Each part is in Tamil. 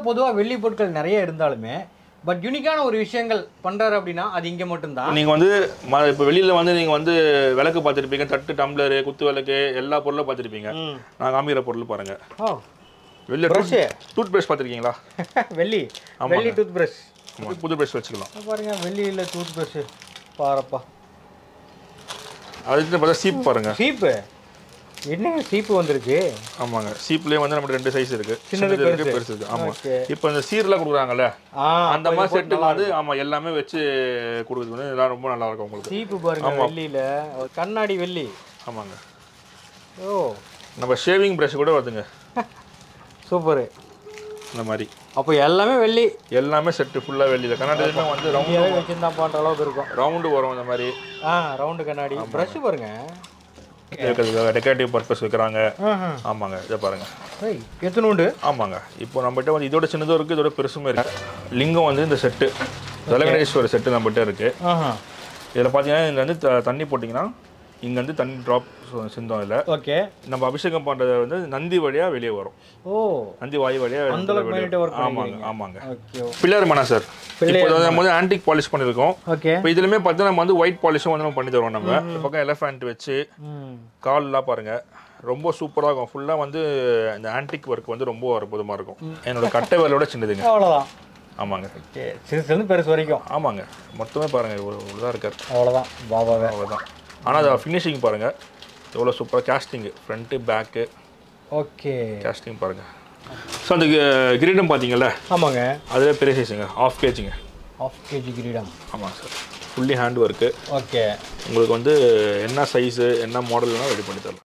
என்னதான் பொதுவாக வெள்ளி பொருட்கள் நிறைய இருந்தாலுமே பட் யூனிக்கான ஒரு விஷயங்கள் பண்றாரு அப்படின்னா அது இங்க மட்டும்தான் நீங்கள் வந்து ம இப்போ வெளியில் வந்து நீங்கள் வந்து விளக்கு பார்த்துருப்பீங்க தட்டு டம்ளரு குத்து விளக்கு எல்லா பொருளும் பார்த்துருப்பீங்க ம். நான் காமிக்கிற பொருள் பாருங்கள் ஓ வெளியில் Brush. டூத் பிரஷ் பார்த்துருக்கீங்களா வெள்ளி வெள்ளி டூத் பிரஷ் ஆமாம் புது பிரஷ் வச்சுக்கலாம் பாருங்க வெள்ளியில் டூத் பிரஷ் பாருப்பா அதுக்கு பார்த்தா சீப் பாருங்கள் சீப்பு என்னங்க சீப்பு வந்திருக்கு ஆமாங்க சீப்லேயே வந்து நம்மகிட்ட ரெண்டு சைஸ் இருக்கு சின்னது, சின்னது இருக்கு பெருசு. பெருசு இருக்கு ஆமாம் Okay. இப்போ இந்த சீர்லாம் கொடுக்குறாங்கல்ல ஆ அந்த மாதிரி செட்டுக்கு வந்து ஆமாம் எல்லாமே வச்சு கொடுக்குறது வந்து இதெல்லாம் ரொம்ப நல்லா இருக்கும் உங்களுக்கு சீப்பு பாருங்க வெள்ளியில ஒரு கண்ணாடி வெள்ளி ஆமாங்க ஓ நம்ம ஷேவிங் ப்ரஷ் கூட வருதுங்க சூப்பரு இந்த மாதிரி அப்போ எல்லாமே வெள்ளி எல்லாமே செட்டு ஃபுல்லாக வெளியில் கர்நாடகமே வந்து ரவுண்டு இந்தியாவே வச்சிருந்தா பண்ணுற அளவுக்கு இருக்கும் ரவுண்டு வரும் இந்த மாதிரி ஆ ரவுண்டு கண்ணாடி ப்ரஷ் பாருங்க இருக்கிறதுக்காக டெக்கரேட்டிவ் பர்பஸ் வைக்கிறாங்க ஆஹா. ஆமாங்க இதை பாருங்க ஏய் எத்தனை உண்டு ஆமாங்க இப்போ நம்மகிட்ட வந்து இதோட சின்னதும் இருக்குது இதோட பெருசுமே இருக்கு லிங்கம் வந்து இந்த செட்டு ஜலகணேஸ்வரர் செட்டு நம்மகிட்ட இருக்கு ஆஹா இதில் பார்த்தீங்கன்னா இதில் வந்து த- தண்ணி போட்டிங்கன்னா இங்கே வந்து தண்ணி ட்ராப் சிந்தம் இதில் ஓகே நம்ம அபிஷேகம் பண்ணுறது வந்து நந்தி வழியாக வெளியே வரும் ஓ நந்தி வாயு வழியாக அந்த அளவுக்கு மைனட்டே ஒர்க் ஆமாங்க ஆமாங்க ஓகே பில்லர் மனா சார் இப்போ வந்து நம்ம வந்து ஆன்டிக் பாலிஷ் பண்ணியிருக்கோம் ஓகே இப்போ இதுலையுமே பார்த்தா நம்ம வந்து ஒயிட் பாலிஷும் வந்து நம்ம பண்ணி தருவோம் நம்ம இந்த பக்கம் எலஃபேண்ட் வச்சு ம் கால்லாம் பாருங்க ரொம்ப சூப்பராக இருக்கும் ஃபுல்லாக வந்து இந்த ஆன்டிக் ஒர்க் வந்து ரொம்ப அற்புதமாக இருக்கும் என்னோட கட்டை விரலோட சின்னதுங்க அவ்வளோதான் ஆமாங்க ஓகே சிறுசுலேருந்து பெருசு வரைக்கும் ஆமாங்க மொத்தமே பாருங்க இவ்வளோ இதாக இருக்கார் அவ்வளோதான் பாபாவே அவ்வளோதான் ஆனால் அதை ஃபினிஷிங் பாருங்க எவ்வளோ சூப்பராக casting front back okay casting பாருங்க ஸோ அந்த கி- கிரீடம் பார்த்தீங்கல்ல ஆமாங்க அதில் பெரிய சைஸுங்க ஆஃப் கேஜிங்க ஆஃப் கேஜி கிரீடம் ஆமாங்க sir fully hand work okay உங்களுக்கு வந்து என்ன சைஸு என்ன மாடல்னா ரெடி பண்ணி தரலாம்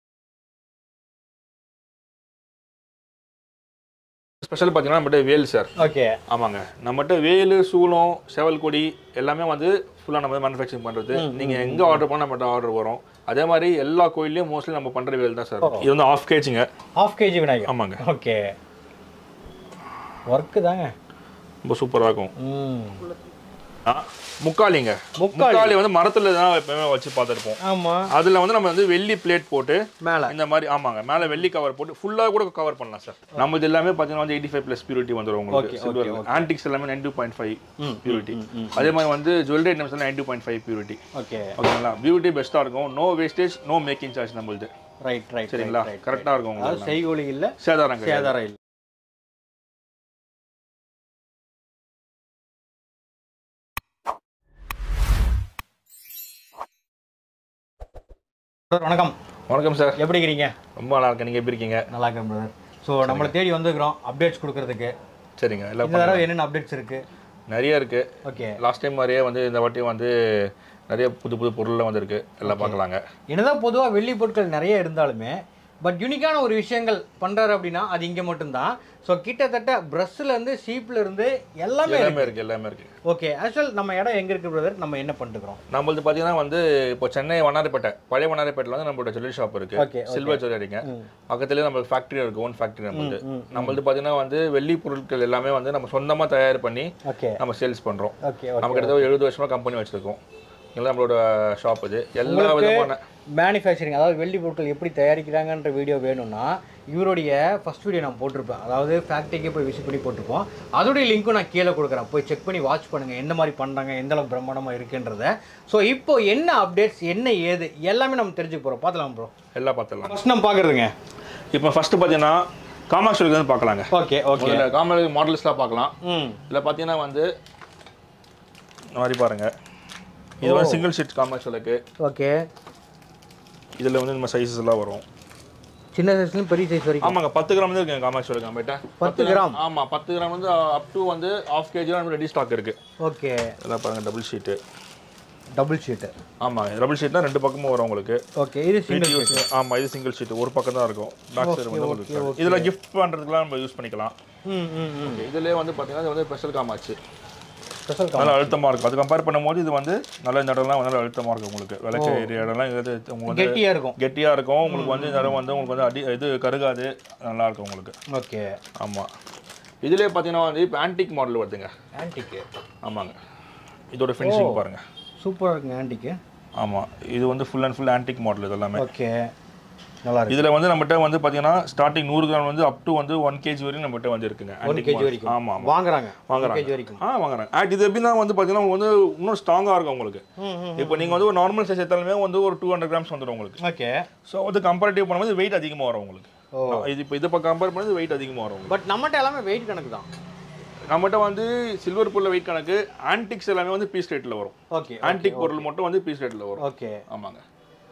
ஸ்பெஷல் பார்த்தீங்கன்னா நம்மகிட்ட வேல் சார் ஓகே ஆமாங்க நம்மகிட்ட வேலு சூளம் செவல் கொடி எல்லாமே வந்து ஃபுல்லாக நம்ம மேனுஃபேக்சரிங் பண்ணுறது நீங்கள் எங்கே ஆர்டர் பண்ணால் நம்மகிட்ட ஆர்டர் வரும் அதே மாதிரி எல்லா கோயில்லையும் மோஸ்ட்லி நம்ம பண்ணுற வேல் தான் சார் இது வந்து ஆஃப் கேஜிங்க ஆஃப் கேஜி விநாயகம் ஆமாங்க ஓகே ஒர்க்கு தாங்க ரொம்ப சூப்பராக இருக்கும் ம் ஆ, முக்காலிங்க முக்காலி. முக்காலி வந்து மரத்தில் தான் எப்பவுமே வச்சு பார்த்துருப்போம் ஆமாம் அதில் வந்து நம்ம வந்து வெள்ளி பிளேட் போட்டு மேலே இந்த மாதிரி ஆமாங்க மேலே வெள்ளி கவர் போட்டு ஃபுல்லாக கூட கவர் பண்ணலாம் சார் நம்ம இது எல்லாமே பார்த்தீங்கன்னா வந்து எயிட்டி ஃபைவ் ப்ளஸ் பியூரிட்டி வந்துடும் உங்களுக்கு சில்வர் ஆன்டிக்ஸ் எல்லாமே nine two point five purity அதே மாதிரி வந்து ஜுவல்லரி ஐட்டம்ஸ் எல்லாம் nine two point five purity okay ஓகேங்களா பியூட்டி பெஸ்ட்டாக இருக்கும் no wastage no making charge நம்மளுது ரைட் ரைட் சரிங்களா கரெக்டாக இருக்கும் அதாவது உங்களுக்கு செய்கூலி இல்லை சேதாரம் கிடையாது சேதாரம் இல்லை சார் வணக்கம் வணக்கம் சார் எப்படி இருக்கிறீங்க ரொம்ப நல்லா இருக்கேன் நீங்கள் எப்படி இருக்கீங்க நல்லா இருக்கேன் பிரதர் ஸோ நம்மளை தேடி வந்துக்கிறோம் அப்டேட்ஸ் கொடுக்கறதுக்கு சரிங்க எல்லாம் இந்த தடவை என்னென்ன அப்டேட்ஸ் இருக்கு நிறைய இருக்கு ஓகே லாஸ்ட் டைம் மாதிரியே வந்து இந்த வாட்டி வந்து நிறைய புது புது பொருள்லாம் வந்திருக்கு எல்லாம் பார்க்கலாங்க என்னதான் பொதுவாக வெள்ளி பொருட்கள் நிறைய இருந்தாலுமே பட் யூனிக்கான ஒரு விஷயங்கள் பண்றாரு அப்படின்னா அது இங்கே மட்டும்தான் ஸோ கிட்டத்தட்ட ப்ரஷ்ல இருந்து சீப்ல இருந்து எல்லாமே எல்லாமே இருக்கு எல்லாமே இருக்கு ஓகே ஆக்சுவல் நம்ம இடம் எங்க இருக்கு பிரதர் நம்ம என்ன பண்ணிட்டுக்கிறோம் நம்மளது பார்த்தீங்கன்னா வந்து இப்போ சென்னை வண்ணாரப்பேட்டை பழைய வண்ணாரப்பேட்டில் வந்து நம்மளோட ஜுவல்லரி ஷாப் இருக்கு Okay, சில்வர் ஜுவல்லரிங்க பக்கத்துலேயே நம்மளுக்கு ஃபேக்ட்ரி இருக்கு ஓன் ஃபேக்ட்ரி நம்மளது நம்மளது பார்த்தீங்கன்னா வந்து வெள்ளி பொருட்கள் எல்லாமே வந்து நம்ம சொந்தமாக தயார் பண்ணி ஓகே நம்ம சேல்ஸ் பண்ணுறோம் ஓகே நம்ம கிட்டத்தட்ட எழுபது வருஷமா கம்பெனி வச்சிருக்கோம் இதெல்லாம் நம்மளோட ஷாப் இது எல்லா விதமான மேனுஃபேக்சரிங் அதாவது வெள்ளி பொருட்கள் எப்படி தயாரிக்கிறாங்கன்ற வீடியோ வேணும்னா இவருடைய ஃபர்ஸ்ட் வீடியோ நான் போட்டிருப்பேன் அதாவது ஃபேக்ட்ரிக்கே போய் விசிட் பண்ணி போட்டிருப்போம் அதோடைய லிங்க்கும் நான் கீழே கொடுக்குறேன் போய் செக் பண்ணி வாட்ச் பண்ணுங்க எந்த மாதிரி பண்ணுறாங்க எந்த அளவுக்கு பிரம்மாண்டமாக இருக்குன்றத ஸோ இப்போ என்ன அப்டேட்ஸ் என்ன ஏது எல்லாமே நம்ம தெரிஞ்சுக்க போகிறோம் பார்த்துலாம் ப்ரோ எல்லாம் பார்த்துடலாம் ஃபர்ஸ்ட் நம்ம பார்க்குறதுங்க இப்போ ஃபர்ஸ்ட் பார்த்தீங்கன்னா காமாட்சி வந்து பார்க்கலாங்க ஓகே ஓகே முதல்ல காமாட்சி மாடல்ஸ்லாம் பார்க்கலாம் ம் இதில் பார்த்தீங்கன்னா வந்து இந்த மாதிரி பாருங்க இது வந்து சிங்கிள் ஷீட் காமாட்சி விளக்கு ஓகே இதில் வந்து நம்ம சைஸஸ் எல்லாம் வரும் சின்ன சைஸ்லேயும் பெரிய சைஸ் வரைக்கும் ஆமாங்க பத்து கிராம் தான் இருக்குங்க காமாட்சி விளக்கு நம்மகிட்ட பத்து கிராம் ஆமாம் பத்து கிராம் வந்து அப் டு வந்து ஆஃப் கேஜி நம்ம ரெடி ஸ்டாக் இருக்கு ஓகே இதெல்லாம் பாருங்க டபுள் ஷீட்டு டபுள் ஷீட்டு ஆமாம் டபுள் ஷீட்னா ரெண்டு பக்கமும் வரும் உங்களுக்கு ஓகே இது சிங்கிள் யூஸ் ஆமாம் இது சிங்கிள் ஷீட் ஒரு பக்கம் தான் இருக்கும் பேக் சைடு வந்து உங்களுக்கு இதில் கிஃப்ட் பண்ணுறதுக்குலாம் நம்ம யூஸ் பண்ணிக்கலாம் ம் ம் ம் ஓகே இதுலேயே வந்து பார்த்தீங்கன்னா இது வந்து ஸ்பெஷல் காமாச்சு ஸ்பெஷல் நல்லா அழுத்தமாக இருக்கும் அது கம்பேர் பண்ணும்போது இது வந்து நல்ல இந்த இடம்லாம் வந்து நல்லா அழுத்தமாக இருக்கும் உங்களுக்கு விளக்கு ஏரியா இடம்லாம் இது வந்து உங்களுக்கு வந்து கெட்டியாக இருக்கும் கெட்டியாக இருக்கும் உங்களுக்கு வந்து இந்த இடம் வந்து உங்களுக்கு வந்து அடி இது கருகாது நல்லா இருக்கும் உங்களுக்கு ஓகே ஆமாம் இதுலேயே பார்த்தீங்கன்னா வந்து இப்போ ஆன்டிக் மாடல் வருதுங்க ஆன்டிக்கு ஆமாங்க இதோட ஃபினிஷிங் பாருங்க சூப்பராக இருக்குங்க ஆன்டிக்கு ஆமாம் இது வந்து full and full antique model இது எல்லாமே ஓகே நல்லா இருக்கு இதில் வந்து நம்மகிட்ட வந்து பார்த்தீங்கன்னா ஸ்டார்டிங் நூறு கிராம் வந்து அப் டு வந்து ஒன் கேஜி வரைக்கும் நம்மகிட்ட வந்து இருக்குங்க ஒன் கேஜி வரைக்கும் ஆமாம் ஆமாம் வாங்குறாங்க ஒன் வாங்குறாங்க. கேஜி வரைக்கும் ஆ வாங்குறாங்க அண்ட் இது எப்படின்னா வந்து பார்த்தீங்கன்னா உங்களுக்கு வந்து இன்னும் ஸ்ட்ராங்காக இருக்கும் உங்களுக்கு ம் ம் இப்போ நீங்கள் வந்து ஒரு நார்மல் சைஸ் எடுத்தாலுமே வந்து ஒரு டூ ஹண்ட்ரட் கிராம்ஸ் வந்துடும் உங்களுக்கு ஓகே ஸோ வந்து கம்பேரிட்டிவ் பண்ணும்போது வெயிட் அதிகமாக வரும் உங்களுக்கு ஓ இது இப்போ இதை இப்போ கம்பேர் பண்ணுறது வெயிட் அதிகமாக வரும் உங்களுக்கு பட் நம்மகிட்ட எல்லாமே வெயிட் கணக்கு தான் நம்மகிட்ட வந்து சில்வர் பொருள் வெயிட் கணக்கு ஆன்டிக்ஸ் எல்லாமே வந்து பீஸ் ரேட்டில் வரும் ஓகே ஆன்டிக் பொருள் மட்டும் வந்து பீஸ் ரேட்டில் வரும் ஓகே ஆமாங்க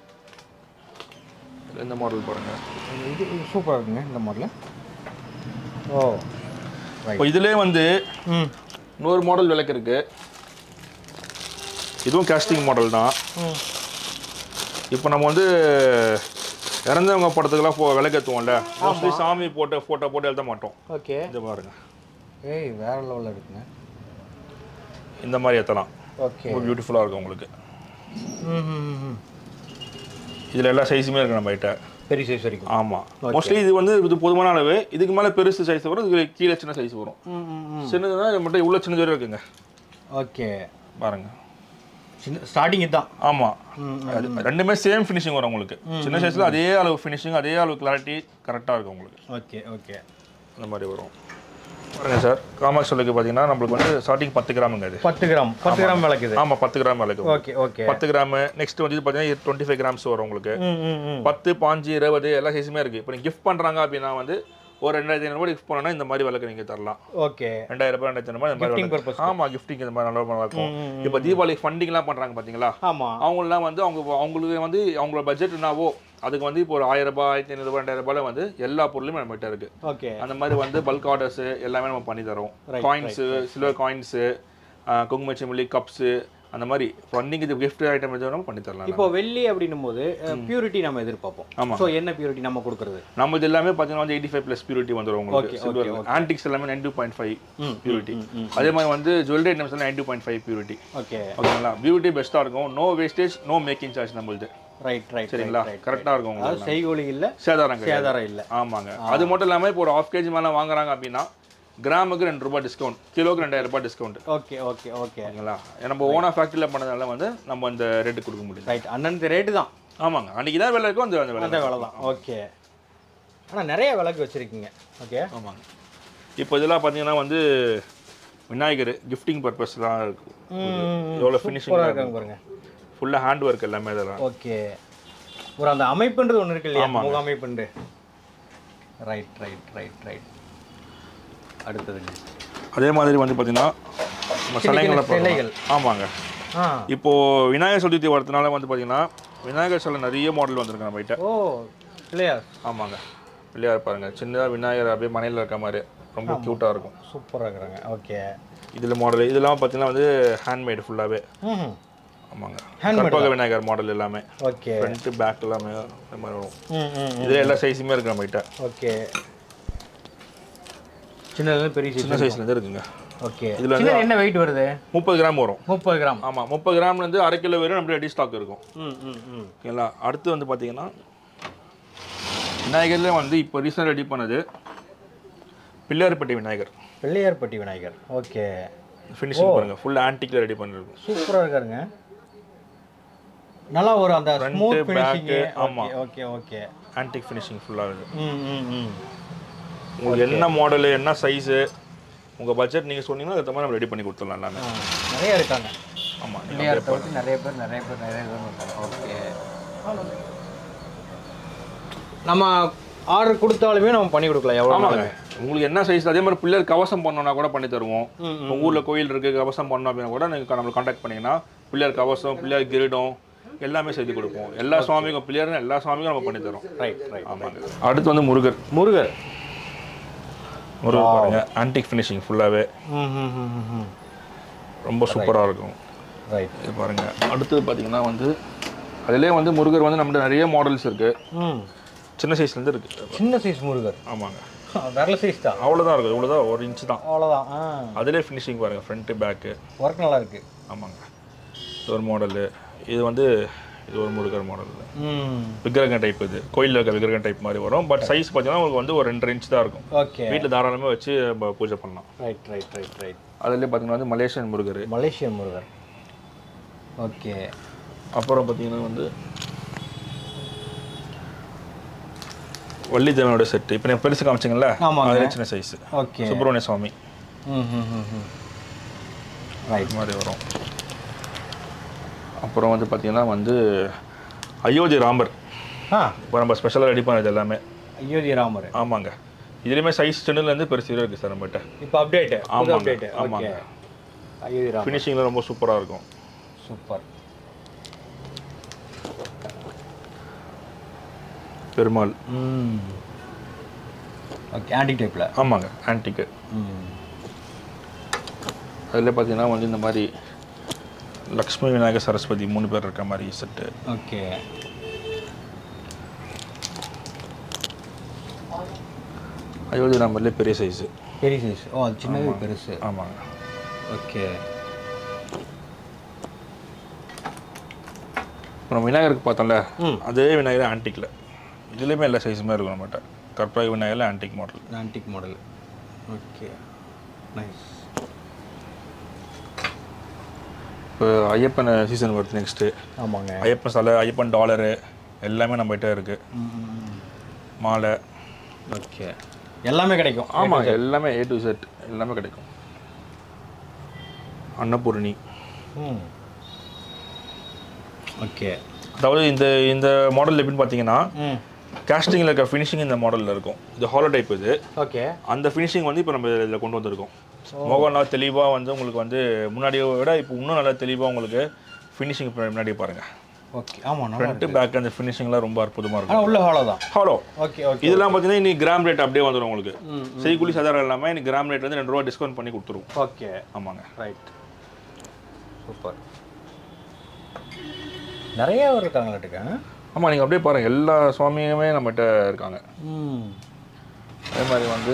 இந்த மாடல் பாருங்க இது இது சூப்பராக இருக்குங்க இந்த மாடல் ஓ இப்போ இதுலேயே வந்து ம் இன்னொரு மாடல் விளக்கு இருக்கு இதுவும் கேஸ்டிங் மாடல் தான் ம் இப்போ நம்ம வந்து இறந்தவங்க படத்துக்கெல்லாம் போ விளக்கேற்றுவோம்ல மோஸ்ட்லி சாமி போட்டு ஃபோட்டோ போட்டு எழுத மாட்டோம் ஓகே இது பாருங்க ஏய் வேற லெவலில் இருக்குங்க இந்த மாதிரி ஏற்றலாம் ஓகே ரொம்ப பியூட்டிஃபுல்லாக இருக்கும் உங்களுக்கு ம் ம் ம் இதில் எல்லா சைஸுமே இருக்கு நம்ம கிட்ட பெரிய சைஸ் வரைக்கும் ஆமாம் மோஸ்ட்லி இது வந்து இது பொதுவான அளவு இதுக்கு மேலே பெருசு சைஸ் வரும் இதுக்கு கீழே சின்ன சைஸ் வரும் ம் ம் ம் சின்னதுனா நம்மகிட்ட இவ்வளோ சின்னது வரை இருக்குங்க ஓகே பாருங்க சின்ன ஸ்டார்டிங் இதுதான் ஆமாம் ம் அது ரெண்டுமே சேம் ஃபினிஷிங் வரும் உங்களுக்கு சின்ன சைஸில் அதே அளவு ஃபினிஷிங் அதே அளவு கிளாரிட்டி கரெக்டாக இருக்கும் உங்களுக்கு ஓகே ஓகே அந்த மாதிரி வரும் பாருங்க சார் காமாக்ஸ் சொல்லுக்கு பார்த்தீங்கன்னா நம்மளுக்கு வந்து ஸ்டார்டிங் பத்து கிராமுங்க அது பத்து கிராம் பத்து கிராம் விளக்குது ஆமாம் பத்து கிராம் விளக்கு ஓகே ஓகே பத்து கிராமு நெக்ஸ்ட் வந்து பார்த்தீங்கன்னா டுவெண்ட்டி ஃபைவ் கிராம்ஸ் வரும் உங்களுக்கு ம் ம் ம் பத்து பாஞ்சு இருபது எல்லா சைஸுமே இருக்குது இப்போ நீங்கள் கிஃப்ட் பண்ணுறாங்க அப்படின்னா வந்து ஒரு ரெண்டாயிரத்தி ஐநூறுபா கிஃப்ட் பண்ணோன்னா இந்த மாதிரி விளக்கு நீங்கள் தரலாம் ஓகே ரெண்டாயிரம் ரூபாய் ரெண்டாயிரத்தி ஐநூறுபா இந்த மாதிரி Gifting விளக்கு. purpose. ஆமா கிஃப்டிங் இந்த மாதிரி நல்லா நல்லா இருக்கும் ம், ம், இப்போ தீபாவளி ஃபண்டிங்லாம் பண்ணுறாங்க பார்த்தீங்களா ஆமாம் அவங்களாம் வந்து அவங்க அவங்களுக்கு வந்து அவங்களோட பட்ஜெட் என்னவோ அதுக்கு வந்து இப்போ ஒரு ஆயிரம் ரூபாய் ஆயிரத்தி ஐநூறுபா ரெண்டாயிரம் ரூபாயில வந்து எல்லா பொருளுமே நம்மகிட்ட இருக்கு ஓகே அந்த மாதிரி வந்து பல்க் ஆர்டர்ஸ் எல்லாமே நம்ம பண்ணி தரோம் Right, காயின்ஸு சில்வர் காயின்ஸு குங்குமச்சிமல்லி கப்ஸு அந்த மாதிரி ஃபண்டிங் இது கிஃப்ட் ஐட்டம் எதுவும் நம்ம பண்ணி தரலாம் இப்போ வெள்ளி அப்படின்னும் போது பியூரிட்டி நம்ம எதிர்பார்ப்போம் ஆமா. ஸோ என்ன பியூரிட்டி நம்ம கொடுக்கறது நம்ம இது எல்லாமே பார்த்தீங்கன்னா வந்து எயிட்டி ஃபைவ் ப்ளஸ் பியூரிட்டி வந்துடும் Okay, உங்களுக்கு okay, சில்வர் ஆன்டிக்ஸ் எல்லாமே நைன் டூ பாயிண்ட் ஃபைவ் ம், பியூரிட்டி அதே மாதிரி வந்து ஜுவல்லரி ஐட்டம்ஸ் எல்லாம் nine two point five purity okay ஓகேங்களா பியூட்டி பெஸ்ட்டாக இருக்கும் no wastage no making charge நம்மளுது ரைட் ரைட் சரிங்களா கரெக்டாக இருக்கும் உங்களுக்கு அதாவது செய்கொலி இல்லை சேதாரம் கிடையாது சேதாரம் இல்லை ஆமாங்க அது மட்டும் இல்லாமல் இப்போ ஒரு ஆஃப் கேஜி மேலே வாங்குறாங்க அப்படின்னா கிராமுக்கு ரெண்டு ரூபாய் டிஸ்கவுண்ட் கிலோக்கு ரெண்டாயிரம் ரூபாய் டிஸ்கவுண்ட் ஓகே ஓகே ஓகே ஓகேங்களா நம்ம ஓனா ஃபேக்ட்ரியில் பண்ணதால வந்து நம்ம அந்த ரேட்டு கொடுக்க முடியும் ரைட் அண்ணன் ரேட்டு தான் ஆமாங்க அன்றைக்கி தான் விலை இருக்கும் அந்த அந்த விலை அந்த விலை தான் ஓகே ஆனால் நிறைய விளக்கு வச்சுருக்கீங்க ஓகே ஆமாங்க இப்போ இதெல்லாம் பார்த்தீங்கன்னா வந்து விநாயகர் கிஃப்டிங் பர்பஸ்லாம் இருக்கும் எவ்வளோ ஃபினிஷிங் சூப்பராக இருக்காங்க பாருங்க ஃபுல்லாக ஹேண்ட் ஒர்க் எல்லாமே இதெல்லாம் ஓகே ஒரு அந்த அமைப்புன்றது ஒன்று இருக்கு இல்லையா முக அமைப்புண்டு ரைட் ரைட் ரைட் ரைட் அடுத்ததுங்க அதே மாதிரி வந்து பார்த்தீங்கன்னா நம்ம சிலைகளை பார்க்கலாம். சிலைகள். ஆமாங்க ஆ இப்போ விநாயகர் சதுர்த்தி வரதுனால வந்து பார்த்தீங்கன்னா விநாயகர் சிலை நிறைய மாடல் வந்திருக்கு நம்ம கிட்ட ஓ இல்லையா ஆமாங்க பிள்ளையார் பாருங்க சின்னதாக விநாயகர் அப்படியே மனையில் இருக்க மாதிரி ரொம்ப க்யூட்டாக இருக்கும் சூப்பராக இருக்கிறாங்க ஓகே இதில் மாடல் இதெல்லாம் பார்த்தீங்கன்னா வந்து ஹேண்ட்மேடு ஃபுல்லாகவே ம் ஆமாங்க Handmade கற்பக விநாயகர் மாடல் எல்லாமே ஓகே ஃப்ரண்ட்டு பேக் எல்லாமே இந்த மாதிரி வரும் ம் ம் இதில் எல்லா சைஸுமே இருக்கு நம்ம கிட்ட ஓகே சின்னதுல பெரிய சைஸ் சின்ன சைஸ்லேருந்து இருக்குங்க ஓகே இதுல சின்ன என்ன வெயிட் வருது முப்பது கிராம் வரும் முப்பது கிராம் ஆமாம் முப்பது கிராம்லேருந்து அரை கிலோ வரையும் நம்ம ரெடி ஸ்டாக் இருக்கும் ம் ம் ம் ஓகேங்களா அடுத்து வந்து பார்த்தீங்கன்னா விநாயகர்ல வந்து இப்போ ரீசெண்டாக ரெடி பண்ணது பிள்ளையார்பட்டி விநாயகர் பிள்ளையார்பட்டி விநாயகர் ஓகே ஃபினிஷிங் பாருங்க ஃபுல் ஆன்டிக்ல ரெடி பண்ணிருக்கும் சூப்பராக இருக்காருங்க நல்லா ஒரு அந்த ஸ்மூத் back, ஃபினிஷிங் ஆமா. Okay okay okay antique finishing ஃபுல்லாக இது ம் ம் ம் உங்களுக்கு என்ன மாடலு என்ன சைஸு உங்கள் பட்ஜெட் நீங்கள் சொன்னீங்கன்னா அதுக்கு மாதிரி நம்ம ரெடி பண்ணி கொடுத்துடலாம் எல்லாமே ஆ, நிறைய இருக்காங்க ஆமாம் பிள்ளையார் தவிர்த்து நிறைய பேர் நிறைய பேர் நிறைய பேர் இருக்காங்க ஓகே நம்ம ஆர்டர் கொடுத்தாலுமே நம்ம பண்ணி கொடுக்கலாம் எவ்வளோ ஆமாங்க உங்களுக்கு என்ன சைஸ் அதே மாதிரி பிள்ளையார் கவசம் பண்ணோன்னா கூட பண்ணி தருவோம் ம், உங்கள் ஊரில் கோயில் இருக்குது கவசம் பண்ணோம் அப்படின்னா கூட நீங்கள் நம்மளை காண்டாக்ட் பண்ணீங்கன்னா பிள்ளையார் கவசம் பிள்ளையார் கிரீடம் எல்லாமே செய்து கொடுப்போம் எல்லா சுவாமிக்கும் பிள்ளையாரும் எல்லா சுவாமிக்கும் நம்ம பண்ணி தரோம் ரைட் ரைட் ஆமாங்க அடுத்து வந்து முருகர் முருகர் முருகர் பாருங்க ஆன்டிக் ஃபினிஷிங் ஃபுல்லாகவே ம் ம் ம் ம், ம் ரொம்ப சூப்பராக இருக்கும் ரைட் இது பாருங்க அடுத்தது பார்த்தீங்கன்னா வந்து அதிலே வந்து முருகர் வந்து நம்மகிட்ட நிறைய மாடல்ஸ் இருக்கு ம் சின்ன சைஸ்லேருந்து இருக்கு சின்ன சைஸ் முருகர் ஆமாங்க விரல சைஸ் தான் அவ்வளோதான் இருக்குது இவ்வளோதான் ஒரு இன்ச்சு தான் அவ்வளோதான் ஆ அதிலே ஃபினிஷிங் பாருங்க ஃப்ரண்ட்டு பேக்கு ஒர்க் நல்லா இருக்கு ஆமாங்க இது ஒரு மாடலு இது வந்து இது ஒரு முருகர் மாடல் ம் விக்கிரகம் டைப் இது கோயிலில் இருக்க விக்கிரகம் டைப் மாதிரி வரும் பட் சைஸ் பார்த்தீங்கன்னா உங்களுக்கு வந்து ஒரு ரெண்டு இன்ச் தான் இருக்கும் ஓகே வீட்டில் தாராளமாக வச்சு நம்ம பூஜை பண்ணலாம் ரைட் ரைட் ரைட் ரைட் அதுலேயே பார்த்தீங்கன்னா வந்து Malaysian Murugar Malaysian Murugar okay அப்புறம் பார்த்தீங்கன்னா வந்து வள்ளி தேவனோட செட்டு இப்போ நான் பெருசு காமிச்சிங்கல்ல ஆமாங்க. அதில் சின்ன சைஸ் ஓகே சுப்பிரமணிய சுவாமி ம் ம் ம் ம் ரைட் இது மாதிரி வரும் அப்புறம் வந்து பார்த்தீங்கன்னா வந்து அயோத்தி ராமர் ஆ இப்போ நம்ம ஸ்பெஷலாக ரெடி பண்ணது எல்லாமே அயோத்தி ராமர் ஆமாங்க இதுலேயுமே சைஸ் சின்னதுலேருந்து பெருசு வரை இருக்குது சார் நம்மகிட்ட இப்போ அப்டேட் புது ஆமாங்க, அப்டேட் ஓகே ஆமாங்க. அயோத்தி ராமர் ஃபினிஷிங்கில் ரொம்ப சூப்பராக இருக்கும் சூப்பர் பெருமாள் ம் ஓகே ஆன்டிக் டைப்பில் ஆமாங்க ஆன்டிக்கு ம் அதில் பார்த்தீங்கன்னா வந்து இந்த மாதிரி லக்ஷ்மி விநாயகர் சரஸ்வதி மூணு பேர் இருக்க மாதிரி செட்டு ஓகே அயோத்தி ராமர்லேயே பெரிய சைஸு பெரிய சைஸ் ஓ அது சின்னது பெருசு ஆமாங்க ஓகே அப்புறம் விநாயகருக்கு பார்த்தோம்ல ம். அதே விநாயகர் ஆன்டிக்கில் இதுலேயுமே எல்லா சைஸுமே இருக்கும் நம்மகிட்ட கற்பக விநாயகரில் antique model antique model okay nice இப்போ ஐயப்பன் சீசன் வருது நெக்ஸ்ட்டு ஆமாங்க ஐயப்பன் சிலை ஐயப்பன் டாலரு எல்லாமே நம்மகிட்ட இருக்குது ம் ம், ம். மாலை ஓகே எல்லாமே கிடைக்கும் ஆமாம் எல்லாமே ஏ டு செட் எல்லாமே கிடைக்கும் அன்னபூரணி ம் ஓகே அதாவது இந்த இந்த மாடல் எப்படின்னு பார்த்தீங்கன்னா ம் கேஸ்டிங்கில் இருக்க ஃபினிஷிங் இந்த மாடலில் இருக்கும் இது ஹாலோ டைப் இது ஓகே அந்த ஃபினிஷிங் வந்து இப்போ நம்ம இதில் கொண்டு வந்திருக்கோம் முகம்லாம் தெளிவாக வந்து உங்களுக்கு வந்து முன்னாடியை விட இப்போ இன்னும் நல்லா தெளிவாக உங்களுக்கு ஃபினிஷிங் முன்னாடி பாருங்கள் ஓகே ஆமாம் நல்லா ஃப்ரண்ட் பேக் அந்த ஃபினிஷிங்லாம் ரொம்ப அற்புதமாக இருக்கும் ஆனால் உள்ள ஹாலோ தான் ஹாலோ ஓகே ஓகே இதெல்லாம் பார்த்தீங்கன்னா இன்னைக்கு கிராம் ரேட் அப்படியே வந்துடும் உங்களுக்கு ம் செய்கூலி சாதாரணம் இல்லாமல் இன்னைக்கு கிராம் ரேட் வந்து ரெண்டு ரூபா டிஸ்கவுண்ட் பண்ணி கொடுத்துருவோம் ஓகே ஆமாங்க ரைட் சூப்பர் நிறைய இருக்காங்களாட்டுக்கு ஆமாம் நீங்கள் அப்படியே பாருங்கள் எல்லா சுவாமியுமே நம்மகிட்ட இருக்காங்க ம் அதே மாதிரி வந்து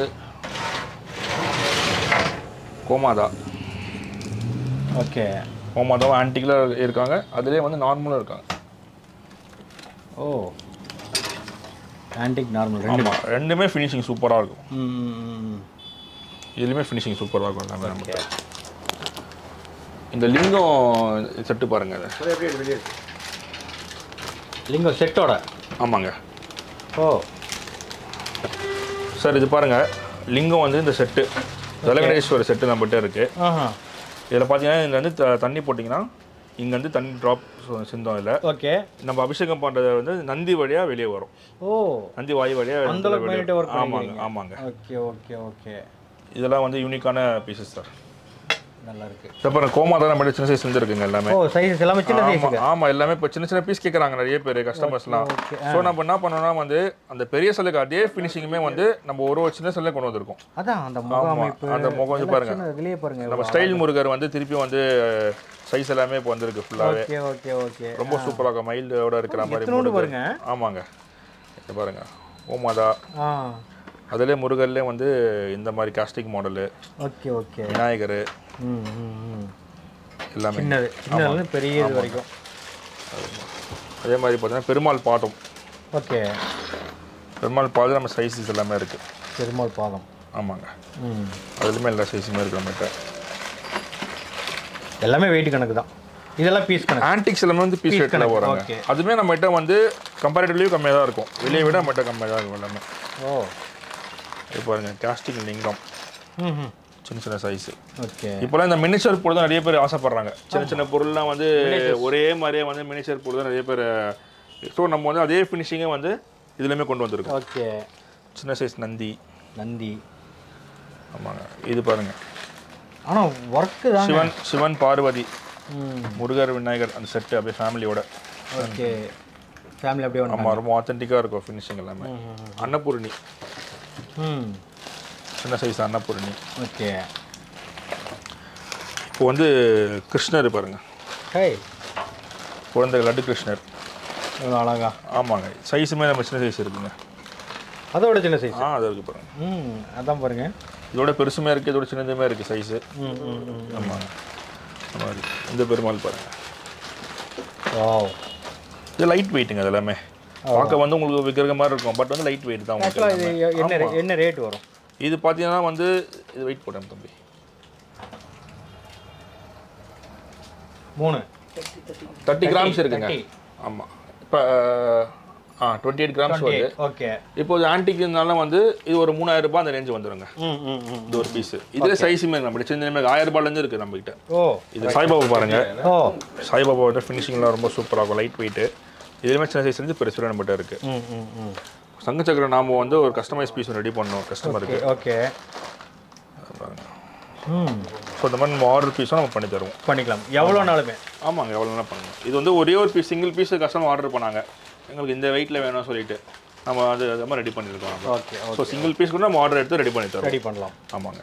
கோமாதா ஓகே கோமாதாவும் ஆன்டிக்கில் இருக்காங்க அதுலேயே வந்து நார்மலும் இருக்காங்க ஓ ஆன்டிக் நார்மல் ரெண்டு ஆமாம் ரெண்டுமே ஃபினிஷிங் சூப்பராக இருக்கும் ம், ம், ம். இதுலேயுமே ஃபினிஷிங் சூப்பராக இருக்கும் எல்லாமே நம்மகிட்ட இந்த லிங்கம் செட்டு பாருங்கள் அது லிங்கம் செட்டோட ஆமாங்க ஓ சார் இது பாருங்கள் லிங்கம் வந்து இந்த செட்டு ஜலகணேஸ்வரர் செட்டு நம்மகிட்ட இருக்குது ஆஹா இதில் பார்த்தீங்கன்னா இதில் வந்து த- தண்ணி போட்டிங்கன்னா இங்கே வந்து தண்ணி ட்ராப் சிந்தம் இல்லை ஓகே நம்ம அபிஷேகம் பண்ணுறது வந்து நந்தி வழியாக வெளியே வரும் ஓ நந்தி வாயு வழியாக அந்த அளவுக்கு பண்ணிட்டு ஒர்க் ஆமாங்க ஆமாங்க ஓகே ஓகே ஓகே இதெல்லாம் வந்து யூனிக்கான பீசஸ் சார் நல்லா இருக்கு அப்புறம் கோமா தான் நம்ம சின்ன சைஸ் வந்துருக்குங்க எல்லாமே ஓ சைஸ் எல்லாமே சின்ன ஆமா சைஸுக்கு ஆமா எல்லாமே இப்போ சின்ன சின்ன பீஸ் கேட்குறாங்க நிறைய பேர் கஸ்டமர்ஸ்லாம் okay. ஸோ நம்ம என்ன பண்ணோம்னா வந்து அந்த பெரிய சிலைக்கு அதே ஃபினிஷிங்குமே வந்து நம்ம ஒரு ஒரு சின்ன சிலை கொண்டு வந்திருக்கோம் அதான் அந்த முக ஆமா, அமைப்பு அந்த முகம் வந்து பாருங்க சின்ன இதுலயே பாருங்க நம்ம ஸ்டைல் முருகர் வந்து திருப்பி வந்து சைஸ் எல்லாமே இப்போ வந்திருக்கு ஃபுல்லாகவே ஓகே ஓகே ஓகே ரொம்ப சூப்பராக இருக்கும் மைல்டோட இருக்கிற மாதிரி எத்தனோண்டு முருகர். பாருங்க ஆமாங்க இது பாருங்க ஓமாதா ஆ அதிலே முருகர்லேயே வந்து இந்த மாதிரி casting model okay okay Vinayagar ம் ம் ம் எல்லாமே சின்னது சின்னதுல பெரிய இது வரைக்கும் அதே மாதிரி பார்த்தீங்கன்னா பெருமாள் பாட்டம் ஓகே பெருமாள் பாதம் நம்ம சைஸஸ் எல்லாமே இருக்குது பெருமாள் பாதம் ஆமாங்க ம் அதுலேயுமே எல்லா சைஸுமே இருக்குது நம்மகிட்ட எல்லாமே வெயிட் கணக்கு தான் இதெல்லாம் பீஸ் கணக்கு ஆன்டிக்ஸ் எல்லாமே வந்து பீஸ் ரேட்டில் கணக்கு, வராங்க okay. அதுவுமே நம்மகிட்ட வந்து கம்பேரிட்டிவ்லி கம்மியாக தான் இருக்கும் வெளியே விட நம்மகிட்ட கம்மியாக தான் இருக்கும் எல்லாமே ஓ இது பாருங்க காஸ்டிங் லிங்கம் ம் ம் சின்ன சின்ன சைஸு ஓகே இப்போலாம் இந்த மினிச்சர் பொருள் தான் நிறைய பேர் ஆசைப்படுறாங்க சின்ன சின்ன பொருள்லாம் வந்து ஒரே மாதிரியே வந்து மினிச்சர் பொருள் தான் நிறைய பேர் ஸோ நம்ம வந்து அதே ஃபினிஷிங்கை வந்து இதுலையுமே கொண்டு வந்திருக்கோம் ஓகே சின்ன சைஸ் நந்தி நந்தி ஆமாங்க இது பாருங்க ஆனால் ஒர்க்கு தான் சிவன் சிவன் பார்வதி ம் முருகர் விநாயகர் அந்த செட்டு அப்படியே ஃபேமிலியோட ஓகே ஃபேமிலி அப்படியே ஒன்று ஆமாம் ரொம்ப ஆத்தென்டிக்காக இருக்கும் ஃபினிஷிங் எல்லாமே அன்னபூரணி ம் சின்ன சைஸ் அன்னபூரணி ஓகே இப்போ வந்து கிருஷ்ணர் பாருங்க ஹே குழந்தை லட்டு கிருஷ்ணர் இவ்வளோ அழகா ஆமாங்க சைஸுமே நம்ம சின்ன சைஸ் இருக்குங்க அதோட சின்ன சைஸ் ஆ அது இருக்கு பாருங்க ம் அதான் பாருங்க இதோட பெருசுமே இருக்குது இதோட சின்னதுமே இருக்குது சைஸு ம் ம் ம் ஆமாங்க அந்த மாதிரி இந்த பெருமாள் பாருங்க ஓ இது லைட் வெயிட்டுங்க அது எல்லாமே பார்க்க வந்து உங்களுக்கு விக்கிரக மாதிரி இருக்கும் பட் வந்து லைட் வெயிட் தான் உங்களுக்கு ஆக்சுவலாக இது எல்லாமே. என்ன ரே- என்ன ரேட் வரும் இது பார்த்தீங்கன்னா வந்து இது வெயிட் போட்டேன் தம்பி மூணு தேர்ட்டி கிராம்ஸ் இருக்குங்க 30. ஆமாம் இப்போ ஆ டுவெண்ட்டி எயிட் கிராம்ஸ் வருது ஓகே இப்போ இது ஆன்டிக்னால வந்து இது ஒரு மூணாயிரம் ரூபாய் அந்த ரேஞ்ச் வந்துருங்க ம் ம் ம் இது ஒரு பீஸ் இதுல சைஸுமே நம்ம சின்ன ஆயிரம் ரூபாயிலேருந்து இருக்கு நம்ம கிட்ட ஓ இது சாய்பாபா பாருங்க ஓ சாய்பாபா வந்து ஃபினிஷிங்லாம் ரொம்ப சூப்பராக இருக்கும் லைட் வெயிட்டு இதுலேயுமே சின்ன சைஸ் இருந்து பெருசு நம்மகிட்ட இருக்கு ம் ம் ம் சங்க சக்கர நாம வந்து ஒரு கஸ்டமைஸ் பீஸ் ரெடி பண்ணோம் கஸ்டமருக்கு ஓகே ம் ஸோ இந்த மாதிரி நம்ம ஆர்டர் பீஸும் நம்ம பண்ணி தருவோம் பண்ணிக்கலாம் எவ்வளோ நாளுமே ஆமாங்க எவ்வளோனா பண்ணலாம் இது வந்து ஒரே ஒரு piece single piece customer order பண்ணாங்க எங்களுக்கு இந்த வெயிட்டில் வேணும்னு சொல்லிட்டு நம்ம அது அது மாதிரி ரெடி பண்ணியிருக்கோம் நம்ம ஓகே ஸோ சிங்கிள் பீஸ் கூட நம்ம ஆர்டர் எடுத்து ரெடி பண்ணி தரோம் ரெடி பண்ணலாம் ஆமாங்க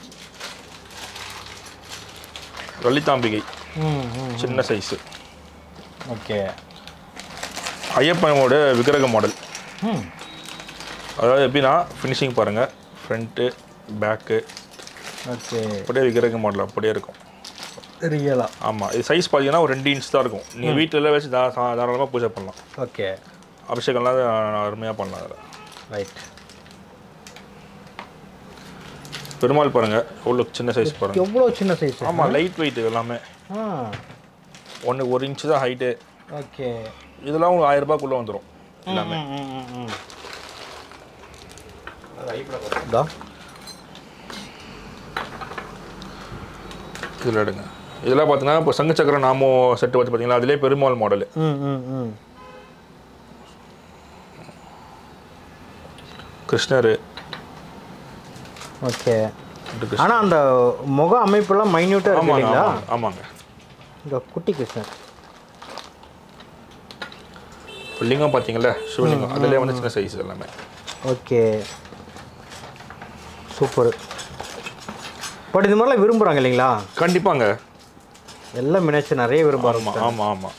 லலிதாம்பிகை ம் ம் சின்ன சைஸு ஓகே ஐயப்பனோட விக்கிரக மாடல் ம் அதாவது எப்படின்னா ஃபினிஷிங் பாருங்கள் ஃப்ரண்ட்டு பேக்கு ஓகே அப்படியே விக்கிரக மாடல் அப்படியே இருக்கும் ரியலா ஆமாம் இது சைஸ் பார்த்தீங்கன்னா ஒரு ரெண்டு இன்ச் தான் இருக்கும் நீங்கள் வீட்டில் வச்சு தா சா- தாராளமாக பூஜை பண்ணலாம் ஓகே அபிஷேகம்லாம் அருமையாக பண்ணலாம் அதில் ரைட் பெருமாள் பாருங்கள் எவ்வளோ சின்ன சைஸ் பாருங்கள் எவ்வளோ சின்ன சைஸ் ஆமாம் லைட் வெயிட் எல்லாமே ஆ ஒன்று ஒரு இன்ச்சு தான் ஹைட்டு ஓகே இதெல்லாம் உங்களுக்கு ஆயிரம் ரூபாய்க்குள்ளே வந்துடும் எல்லாமே ம் ம் ம் ம் இதா இதில் எடுங்க இதெல்லாம் பார்த்தீங்கன்னா இப்போ சங்கு சக்கர நாமோ செட்டு வச்சு பார்த்தீங்களா அதிலே பெருமாள் மாடல் ம் ம் ம் கிருஷ்ணர் ஓகே ஆனால் அந்த முக அமைப்பெல்லாம் மைன்யூட்டாக இருக்கு ஆமாங்க இல்லைங்களா ஆமாங்க ஆமாங்க இந்த குட்டி கிருஷ்ணன் இப்போ லிங்கம் பார்த்தீங்களா சிவலிங்கம் அதிலே வந்து சின்ன சைஸ் எல்லாமே ஓகே சூப்பர் பட் இது மாதிரிலாம் விரும்புகிறாங்க இல்லைங்களா கண்டிப்பாங்க எல்லாம் மினியேச்சர் நிறைய விரும்ப ஆமாம் ஆமாம் ஆமாம்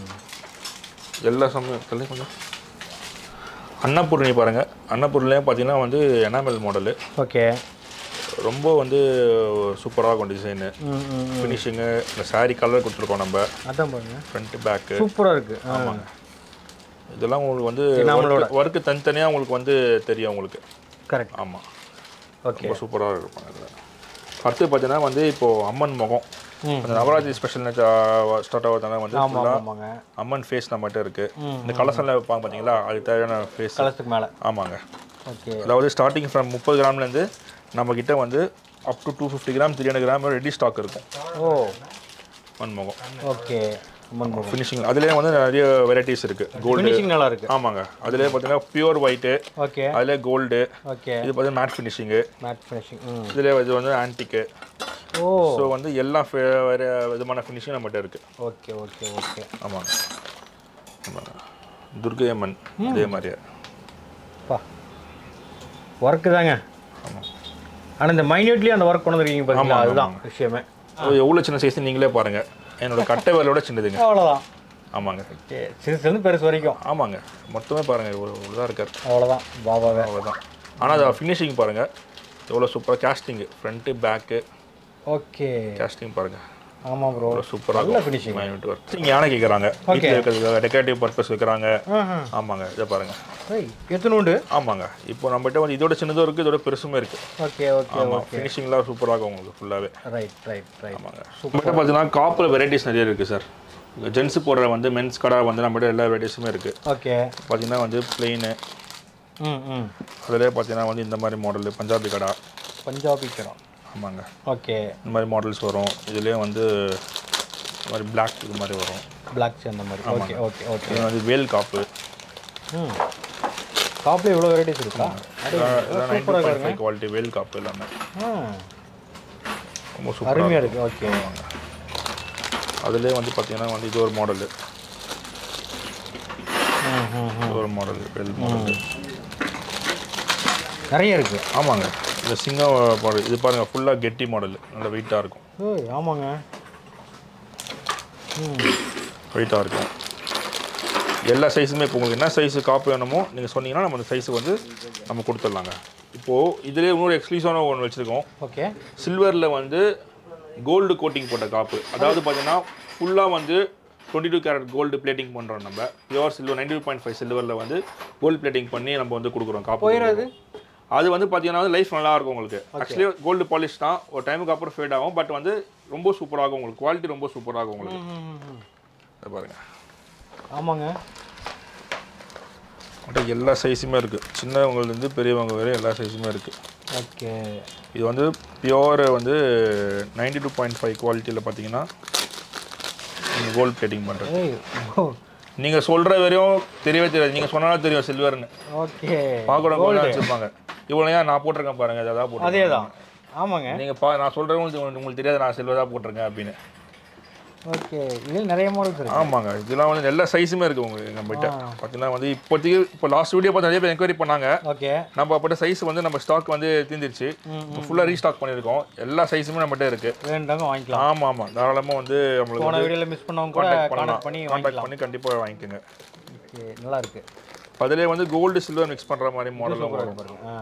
எல்லா சமயத்துலேயும் கொஞ்சம் அன்னபூர்ணி பாருங்கள் அன்னபூர்ணிலையும் பார்த்தீங்கன்னா வந்து எனாமல் மாடலு ஓகே ரொம்ப வந்து சூப்பராக இருக்கும் டிசைனு ம் ம் ஃபினிஷிங்கு இந்த saree கலர் கொடுத்துருக்கோம் நம்ம அதான் பாருங்க ஃப்ரண்ட்டு பேக்கு சூப்பராக இருக்குது ஆமாங்க இதெல்லாம் உங்களுக்கு வந்து நம்மளோட. ஒர்க்கு தனித்தனியாக உங்களுக்கு வந்து தெரியும் உங்களுக்கு கரெக்ட் ஆமாம் ஓகே ரொம்ப சூப்பராக இருக்கும் இதில் அடுத்து பார்த்தீங்கன்னா வந்து இப்போது அம்மன் முகம் ம். அந்த நவராத்திரி ஸ்பெஷல் ஸ்டார்ட் ஆகிறதுனால வந்து ஆமாம் ஃபுல்லாக ஆமாங்க அம்மன் ஃபேஸ் நம்மகிட்ட இருக்குது ம், இந்த கலசம்லாம் வைப்பாங்க பார்த்தீங்களா அதுக்கு தேவையான ஃபேஸ் கலசத்துக்கு மேலே ஆமாங்க ஓகே அதாவது ஸ்டார்டிங் ஃப்ரம் முப்பது கிராம்லேருந்து நம்மக்கிட்ட வந்து up to two fifty gram three hundred gram ready stock இருக்கும் ஓ மண் முகம் ஓகே அம்மன் முகம் ஃபினிஷிங் அதுலேயே வந்து நிறைய வெரைட்டிஸ் இருக்குது கோல்டு ஃபினிஷிங் நல்லா இருக்கு ஆமாங்க அதுலேயே பார்த்தீங்கன்னா பியூர் ஒயிட்டு ஓகே அதிலே கோல்டு ஓகே இது பார்த்தீங்கன்னா மேட் ஃபினிஷிங்கு மேட் ஃபினிஷிங் ம் இதிலே இது வந்து ஆன்டிக்கு ஓ ஸோ வந்து எல்லா fe- வேற விதமான ஃபினிஷிங் நம்மகிட்ட இருக்குது ஓகே ஓகே ஓகே ஆமாங்க ஆமாங்க துர்கை அம்மன் இதே மாதிரியே பா ஒர்க்கு தாங்க ஆனால் இந்த மைன்யூட்லேயே அந்த ஒர்க் கொண்டு வந்துருக்கீங்க பார்த்தீங்களா அதுதான் விஷயமே எவ்வளோ சின்ன சைஸ் நீங்களே பாருங்கள் என்னோட கட்டை விரலோட சின்னதுங்க அவ்வளோதான் ஆமாங்க ஓகே சிறுசுலேருந்து பெருசு வரைக்கும் ஆமாங்க மொத்தமே பாருங்கள் இவ்வளோ இதாக இருக்கார் அவ்வளோதான் பாபாவே அவ்வளோதான் ஆனால் அது ஃபினிஷிங் பாருங்கள் எவ்வளோ சூப்பராக casting front back okay casting பாருங்கள் ஆமாம் ப்ரோ எவ்வளோ சூப்பராக நல்ல finishing. மைனூட் ஒர்க் இங்கே யானை கேட்குறாங்க வீட்டில் இருக்கிறதுக்காக டெக்கரேட்டிவ் பர்பஸ் வைக்கிறாங்க ஆமாங்க இதை பாருங்கள் ஏய் எத்தனோண்டு ஆமாங்க இப்போ நம்மகிட்ட வந்து இதோட சின்னதும் இருக்குது இதோட பெருசுமே இருக்குது ஓகே ஓகே ஆமாம் ஃபினிஷிங்லாம் சூப்பராக இருக்கும் உங்களுக்கு ஃபுல்லாகவே ரைட் ரைட் ரைட் ஆமாங்க நம்மகிட்ட பார்த்தீங்கன்னா காப்பில் வெரைட்டிஸ் நிறைய இருக்குது சார் ஜென்ஸ் போடுற வந்து மென்ஸ் கடை வந்து நம்மகிட்ட எல்லா வெரைட்டிஸுமே இருக்குது ஓகே பார்த்தீங்கன்னா வந்து பிளெயின் ம் ம் அதிலே பார்த்தீங்கன்னா வந்து இந்த மாதிரி மாடல் பஞ்சாபி கடை பஞ்சாபி கரம் ஆமாங்க ஓகே இந்த மாதிரி மாடல்ஸ் வரும் இதுலேயே வந்து இந்த மாதிரி பிளாக் இது மாதிரி வரும் பிளாக் அந்த மாதிரி ஓகே ஓகே ஓகே இது வந்து வேல் காப்பு ம் காப்பில் இவ்வளோ வெரைட்டிஸ் இருக்கா நைன்டி ஃபைவ் குவாலிட்டி வேல் காப்பு எல்லாமே ஆ ரொம்ப சூப்பராக அருமையாக இருக்குது ஓகே அதுலேயே வந்து பார்த்தீங்கன்னா வந்து இது ஒரு மாடலு ம் ம் இது ஒரு மாடல் வேல் மாடல் நிறைய இருக்குது ஆமாங்க இந்த சிங்கம் மாடல் இது பாருங்கள் ஃபுல்லாக கெட்டி மாடல் நல்ல வெயிட்டாக இருக்கும் ஓய் ஆமாங்க ம் வெயிட்டாக இருக்கும் எல்லா சைஸுமே இப்போ உங்களுக்கு என்ன சைஸு காப்பு வேணுமோ நீங்கள் சொன்னீங்கன்னா நம்ம அந்த சைஸுக்கு வந்து நம்ம கொடுத்துடலாங்க இப்போது இதிலே இன்னொரு எக்ஸ்க்ளூசிவான ஒன்று வச்சுருக்கோம் ஓகே சில்வரில் வந்து கோல்டு கோட்டிங் போட்ட காப்பு அதாவது பார்த்தீங்கன்னா ஃபுல்லாக வந்து twenty two carat gold plating பண்ணுறோம் நம்ம pure silver ninety two point five சில்வரில் வந்து கோல்டு பிளேட்டிங் பண்ணி நம்ம வந்து கொடுக்குறோம் காப்பு போயிடாது அது வந்து பார்த்தீங்கன்னா லைஃப் நல்லா இருக்கும் உங்களுக்கு ஆக்சுவலி கோல்டு பாலிஷ் தான் ஒரு டைமுக்கு அப்புறம் ஃபேட் ஆகும் பட் வந்து ரொம்ப சூப்பராகும் உங்களுக்கு குவாலிட்டி ரொம்ப சூப்பராகும் உங்களுக்கு ம் ம் ம் இதை பாருங்க ஆமாங்க மட்டும் எல்லா சைஸுமே இருக்குது சின்னவங்கலேருந்து பெரியவங்க வரை எல்லா சைஸுமே இருக்குது ஓகே இது வந்து பியோர் வந்து நைன்டி டூ பாயிண்ட் ஃபைவ் குவாலிட்டியில் பார்த்தீங்கன்னா நீங்கள் கோல்ட் பிளேட்டிங் பண்ணுறது ஏய் ஓ நீங்கள் சொல்கிற வரையும் தெரியவே தெரியாது நீங்கள் சொன்னாலும் தெரியும் சில்வர்னு ஓகே பார்க்கணும் கோல்டு வச்சுருப்பாங்க இவ்வளோ ஏன் நான் போட்டிருக்கேன் பாருங்கள் அதான் போட்டு அதே தான் ஆமாங்க நீங்கள் பா நான் சொல்கிறேன் உங்களுக்கு உங்களுக்கு தெரியாது நான் சில்வர் தான் போட்டிருக்கேன் அப்படின்னு ஓகே இதில் நிறைய மாடல்ஸ் இருக்கு ஆமாங்க இதெல்லாம் வந்து எல்லா சைஸுமே இருக்குது உங்களுக்கு நம்மகிட்ட பார்த்தீங்கன்னா வந்து இப்போதைக்கு இப்போ லாஸ்ட் வீடியோ பார்த்து நிறைய பேர் என்கொயரி பண்ணாங்க ஓகே நம்ம அப்பட்ட சைஸ் வந்து நம்ம ஸ்டாக் வந்து தீர்ந்துருச்சு ஃபுல்லாக ரீஸ்டாக் பண்ணியிருக்கோம் எல்லா சைஸுமே நம்மகிட்ட இருக்குது வேண்டாங்க வாங்கிக்கலாம் ஆமாம் ஆமாம் தாராளமாக வந்து நம்மளுக்கு போன வீடியோவில் மிஸ் பண்ணவங்க கூட கான்டாக்ட் கான்டாக்ட் பண்ணலாம் பண்ணி கான்டாக்ட் வாங்கிக்கலாம் பண்ணி கண்டிப்பாக வாங்கிக்கோங்க ஓகே நல்லா இருக்கு அதிலே வந்து கோல்டு சில்வர் மிக்ஸ் பண்ணுற மாதிரி மாடலும் வரும் பாருங்க ஆ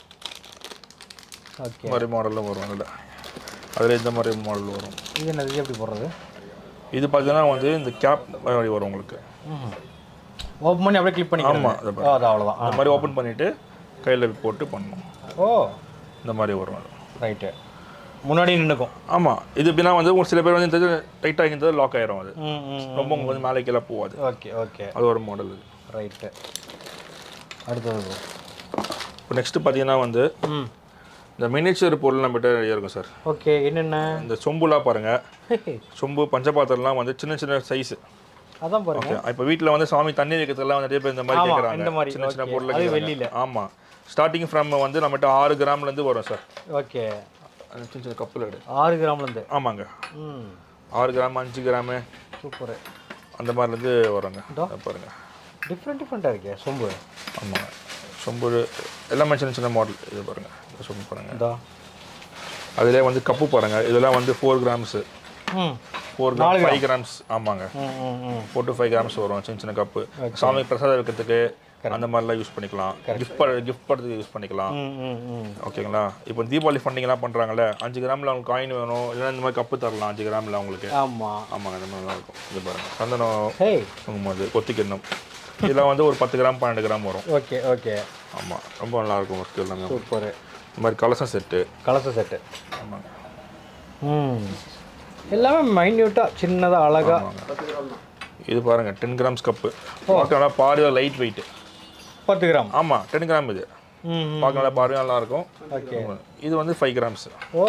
ஓகே இந்த மாதிரி மாடலும் வரும் அதில் அதில் இந்த மாதிரி மாடல் வரும் இது என்னது இது எப்படி போடுறது இது பார்த்தீங்கன்னா வந்து இந்த கேப் மாதிரி வரும் உங்களுக்கு ஓப்பன் பண்ணி அப்படியே கிளிக் பண்ணிக்கலாம் ஆமா, அதை ஓ அது அவ்வளோதான் இந்த மாதிரி ஓப்பன் பண்ணிவிட்டு கையில் போட்டு பண்ணணும் ஓ இந்த மாதிரி வரும் அது ரைட்டு முன்னாடி நின்றுக்கும் ஆமாம் இது எப்படின்னா வந்து ஒரு சில பேர் வந்து இந்த டைட்டாக இருந்தது லாக் ஆயிரும் அது ம் ம் ரொம்ப உங்களுக்கு வந்து மேலே கீழே போகாது ஓகே ஓகே அது ஒரு மாடல் இது ரைட்டு அடுத்தது இப்போ நெக்ஸ்ட்டு பார்த்தீங்கன்னா வந்து ம் இந்த மினிச்சர் பொருள் நம்மகிட்ட நிறைய இருக்கும் சார் ஓகே என்னென்ன இந்த சொம்புலாம் பாருங்கள் சொம்பு பஞ்சபாத்திரம்லாம் வந்து சின்ன சின்ன சைஸு அதான் பாருங்க இப்போ வீட்டில் வந்து சாமி தண்ணி வைக்கிறதுலாம் வந்து நிறைய பேர் இந்த மாதிரி ஆமா, கேட்குறாங்க இந்த மாதிரி, சின்ன சின்ன okay. பொருள் அது கேக்குறாங்க. வெள்ளியில. ஆமா ஸ்டார்டிங் ஃப்ரம் வந்து நம்மகிட்ட ஆறு கிராம்லேருந்து வரும் சார் ஓகே அந்த சின்ன சின்ன கப்பில் எடு ஆறு கிராம்லேருந்து ஆமாங்க ம் ஆறு கிராம் அஞ்சு கிராமு சூப்பரு அந்த மாதிரிலேருந்து வருங்க இதோ. இதை பாருங்க டிஃப்ரெண்ட் டிஃப்ரெண்ட்டாக இருக்கே சொம்பு ஆமாங்க சொம்பு எல்லாமே சின்ன சின்ன மாடல் இது பாருங்க இந்த சொம்பு பாருங்க இதோ அதிலே வந்து கப்பு பாருங்க இதெல்லாம் வந்து ஃபோர் கிராம்ஸு ம் ஃபோர் கிராம் ஃபைவ் கிராம்ஸ் ஆமாங்க ம் ம் ம் ஃபோர் டு ஃபைவ் கிராம்ஸ் வரும் சின்ன சின்ன கப்பு சாமி பிரசாதம் வைக்கிறதுக்கு அந்த மாதிரிலாம் யூஸ் பண்ணிக்கலாம் கிஃப்ட் கிஃப்ட் பண்ணுறதுக்கு யூஸ் பண்ணிக்கலாம் ம் ம் ம் ஓகேங்களா இப்போ தீபாவளி ஃபண்டிங்லாம் பண்ணுறாங்கல்ல அஞ்சு கிராமில் அவங்களுக்கு காயின் வேணும் இல்லைன்னா இந்த மாதிரி கப்பு தரலாம் அஞ்சு கிராமில் அவங்களுக்கு ஆமாம் ஆமாங்க இந்த மாதிரிலாம் இருக்கும் இது பாருங்க சந்தனம் ஹேய் வாங்கும்போது கொத்திக்கிண்ணம் இதெல்லாம் வந்து ஒரு பத்து கிராம் பன்னெண்டு கிராம் வரும் ஓகே ஓகே ஆமாம் ரொம்ப நல்லா இருக்கும் ஒர்க் எல்லாமே சூப்பரு இந்த மாதிரி கலசம் செட்டு கலச செட்டு ஆமாங்க ம் எல்லாமே மைன்யூட்டாக சின்னதாக அழகா இது பாருங்க டென் கிராம்ஸ் கப்பு பார்க்க நல்லா பாரு லைட் வெயிட் பத்து கிராம் ஆமாம் டென் கிராம் இது ம் ம். பார்க்க நல்லா பாரு நல்லா இருக்கும் ஓகே இது வந்து ஃபைவ் கிராம்ஸ் ஓ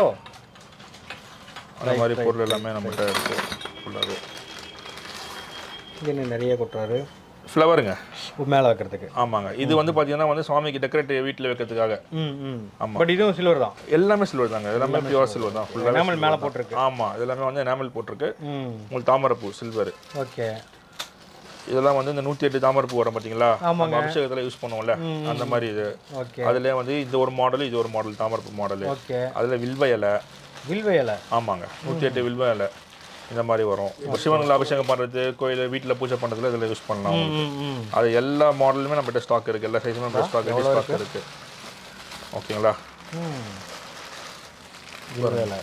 அந்த மாதிரி பொருள் எல்லாமே நம்மகிட்ட இருக்கு ஃபுல்லாகவே இது என்ன நிறைய கொட்டுறாரு ஃப்ளவருங்க மேலே வைக்கிறதுக்கு ஆமாங்க இது வந்து பார்த்தீங்கன்னா வந்து சுவாமிக்கு டெக்கரேட் வீட்டில் வைக்கிறதுக்காக ம் ம் ஆமா. பட் இதுவும் சில்வர் தான் எல்லாமே சில்வர் தாங்க எல்லாமே பியூர் சில்வர் தான் ஃபுல்லாக எனாமல் மேலே போட்டிருக்கு ஆமாம் இது எல்லாமே வந்து எனாமல் போட்டிருக்கு ம் உங்களுக்கு தாமரைப்பூ சில்வர் ஓகே இதெல்லாம் வந்து இந்த நூற்றி எட்டு தாமரைப்பூ வரும் பார்த்தீங்களா ஆமாங்க. நம்ம அபிஷேகத்தில் யூஸ் பண்ணுவோம்ல அந்த மாதிரி இது ஓகே அதுலேயே வந்து இது ஒரு மாடல் இது ஒரு மாடல் தாமரைப்பூ மாடல் ஓகே அதில் வில்வ இலை வில்வ இலை ஆமாங்க நூற்றி எட்டு வில்வ இலை இந்த மாதிரி வரும் இப்போ சிவனுங்களை அபிஷேகம் பண்ணுறது கோயில் வீட்டில் பூஜை பண்ணுறதுல இதில் யூஸ் பண்ணலாம் ம் ம் ம் அது எல்லா மாடலுமே நம்மகிட்ட ஸ்டாக் இருக்குது எல்லா சைஸுமே நம்ம ஸ்டாக் ஸ்டாக் இருக்குது ஓகேங்களா ம் வில்வ இலை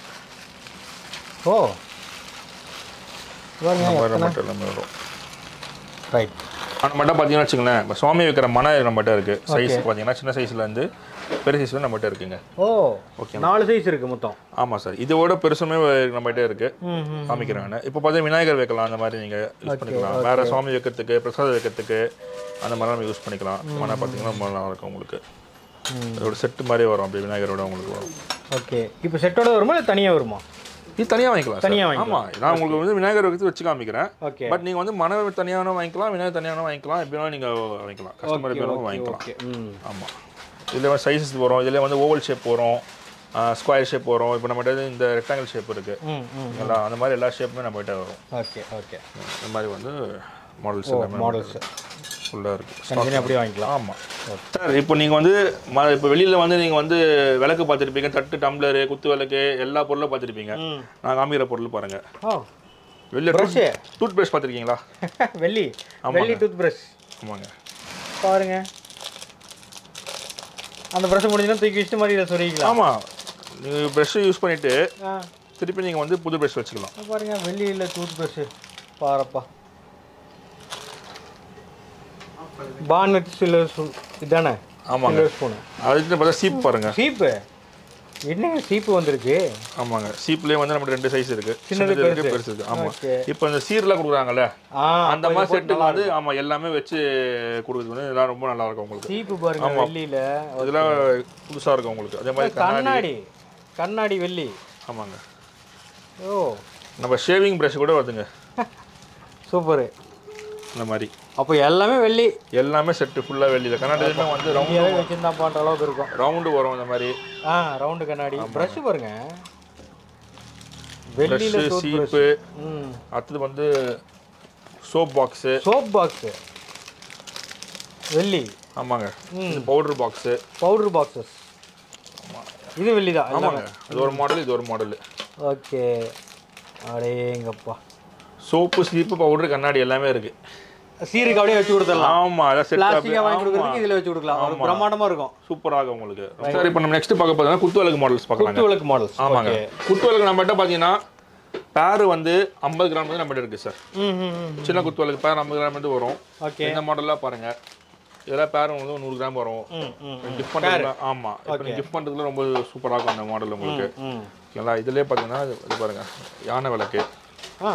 ஓ பாருங்க இந்த மாதிரி நம்மகிட்ட எல்லாமே வரும் ரைட் நம்மகிட்ட பார்த்தீங்கன்னா வச்சுங்களேன் இப்போ சுவாமி வைக்கிற மனை நம்மகிட்ட இருக்குது சைஸ் பார்த்தீங்கன்னா சின்ன சைஸ்லேருந்து பெரிய சைஸ் நம்மகிட்ட இருக்குங்க ஓ நாலு சைஸ் இருக்கு மொத்தம் ஆமாம் சார் இதோட பெருசுமே நம்மகிட்ட இருக்குது ம் ம் காமிக்கிறாங்க இப்போ பார்த்தா விநாயகர் வைக்கலாம் அந்த மாதிரி நீங்கள் யூஸ் பண்ணிக்கலாம் வேறு சுவாமி வைக்கிறதுக்கு பிரசாதம் வைக்கிறதுக்கு அந்த மாதிரிலாம் நம்ம யூஸ் பண்ணிக்கலாம் மனை பார்த்தீங்கன்னா ரொம்ப நல்லா இருக்கும் உங்களுக்கு இதோட செட்டு மாதிரி வரும் அப்படி விநாயகரோட உங்களுக்கு வரும் ஓகே இப்போ செட்டோட வருமா இல்லை தனியாக வருமா இது தனியாக வாங்கிக்கலாம் தனியா தனியாக ஆமாம் நான் உங்களுக்கு வந்து விநாயகர் வைக்கிறது வச்சு காமிக்கிறேன் ஓகே பட் நீங்கள் வந்து மனை தனியாக வாங்கிக்கலாம் விநாயகர் தனியாக வாங்கிக்கலாம் எப்படி வேணாலும் நீங்கள் வாங்கிக்கலாம் கஸ்டமர் எப்படி வேணாலும் வாங்கிக்கலாம் ஓகே ம் ஆமாம் இதில் வந்து சைஸஸ் வரும் இதில் வந்து ஓவல் ஷேப் வரும் ஸ்கொயர் ஷேப் வரும் இப்போ நம்மகிட்ட இந்த ரெக்டாங்கிள் ஷேப் இருக்குது ம் ம் எல்லாம் அந்த மாதிரி எல்லா ஷேப்புமே நம்மகிட்ட வரும் ஓகே ஓகே இந்த மாதிரி வந்து மாடல்ஸ் எல்லாமே மாடல்ஸ் ஃபுல்லாக இருக்குது தனித்தனி அப்படியே வாங்கிக்கலாம் ஆமாம் சார் இப்போ நீங்கள் வந்து ம இப்போ வெளியில் வந்து நீங்கள் வந்து விளக்கு பார்த்துருப்பீங்க தட்டு டம்ளரு குத்து விளக்கு எல்லா பொருளும் பார்த்துருப்பீங்க ம் நான் காமிக்கிற பொருள் பாருங்கள் ஓ வெளியில் Brush. டூத் பிரஷ் பார்த்துருக்கீங்களா வெள்ளி வெள்ளி டூத் பிரஷ் ஆமாங்க பாருங்க அந்த ப்ரஷ் முடிஞ்சுன்னா தூக்கி வச்சுட்டு மாதிரி இதை சொருகிக்கலாம் ஆமாம் நீங்கள் ப்ரெஷ்ஷை யூஸ் பண்ணிவிட்டு ஆ திருப்பி நீங்கள் வந்து புது ப்ரெஷ் வச்சுக்கலாம் இங்க பாருங்க வெள்ளியில் டூத் ப்ரஷ் பாருப்பா பான் வச்சு சில்வர் ஸ்பூன் இதானே ஆமாங்க சில்வர் ஸ்பூனு அதுக்கு பார்த்தா சீப் பாருங்கள் சீப்பு என்னங்க சீப்பு வந்திருக்கு ஆமாங்க சீப்லேயே வந்து நம்மகிட்ட ரெண்டு சைஸ் இருக்கு சின்னது, சின்னது இருக்கு பெருசு இருக்கு ஆமாம் ஓகே இப்போ இந்த சீரெலாம் கொடுக்குறாங்கல்ல ஆ அந்த மாதிரி செட்டுக்கு வந்து ஆமாம் எல்லாமே வச்சு கொடுக்குறது வந்து இதெல்லாம் ரொம்ப நல்லா இருக்கும் உங்களுக்கு சீப்பு பாருங்க வெள்ளியில இதெல்லாம் புதுசாக இருக்கும் உங்களுக்கு அதே மாதிரி கண்ணாடி கண்ணாடி கண்ணாடி வெள்ளி ஆமாங்க ஓ நம்ம ஷேவிங் ப்ரஷ் கூட வருதுங்க சூப்பரு இந்த மாதிரி அப்போ எல்லாமே வெள்ளி எல்லாமே செட்டு ஃபுல்லாக வெளியில் கண்ணாடியுமே வந்து ரவுண்டு இந்தியாவே வச்சிருந்தா பண்ணுற அளவுக்கு இருக்கும் ரவுண்டு வரும் இந்த மாதிரி ஆ ரவுண்டு கண்ணாடி ப்ரஷ் பாருங்க வெள்ளியில ப்ரஷ்ஷு டூத் ப்ரஷ் சீப்பு ம் அடுத்தது வந்து சோப் பாக்ஸு சோப் பாக்ஸு வெள்ளி ஆமாங்க பவுடர் பாக்ஸு பவுடர் பாக்ஸஸ் இது வெள்ளி தான் ஆமாங்க இது ஒரு மாடல் இது ஒரு மாடல் ஓகே அடேங்கப்பா சோப்பு சீப்பு பவுடர் கண்ணாடி எல்லாமே இருக்கு சீருக்கு அப்படியே வச்சு கொடுத்துடலாம் ஆமா அதான் செட் பிளாஸ்டிக்காக வாங்கி கொடுக்குறதுக்கு இதில் வச்சு கொடுக்கலாம் ஒரு பிரம்மாண்டமாக இருக்கும் சூப்பராக உங்களுக்கு சரி இப்போ நம்ம நெக்ஸ்ட் பார்க்க பார்த்தீங்கன்னா குத்து விளக்கு மாடல்ஸ் பார்க்கலாங்க குத்து விளக்கு மாடல்ஸ் ஆமாங்க குத்து விளக்கு நம்மகிட்ட பார்த்தீங்கன்னா பேர் வந்து ஐம்பது கிராம் வந்து நம்மகிட்ட இருக்கு சார் ம் ம் ம் சின்ன குத்து விளக்கு பேர் ஐம்பது கிராம் வந்து வரும் ஓகே இந்த மாடல்லாம் பாருங்க இதெல்லாம் பேர் வந்து நூறு கிராம் வரும் ம் ம் கிஃப்ட் பண்ணுறதுல ஆமாம் இப்போ நீங்கள் கிஃப்ட் பண்ணுறதுல ரொம்ப சூப்பராக இருக்கும் அந்த மாடல் உங்களுக்கு ம் ஓகேங்களா இதுலேயே பார்த்தீங்கன்னா இது இது பாருங்க யானை விளக்கு ஆ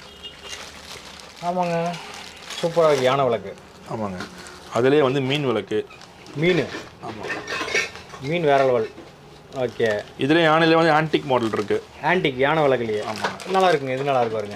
ஆமாங்க சூப்பராக இருக்கு யானை விளக்கு ஆமாங்க அதுலேயே வந்து மீன் விளக்கு மீன் ஆமாம் மீன் வேற லெவல் ஓகே இதுலேயே யானையிலே வந்து ஆன்டிக் மாடல் இருக்கு ஆன்டிக் யானை விளக்குலையே ஆமாங்க நல்லா இருக்குங்க இது நல்லா இருக்கு பாருங்க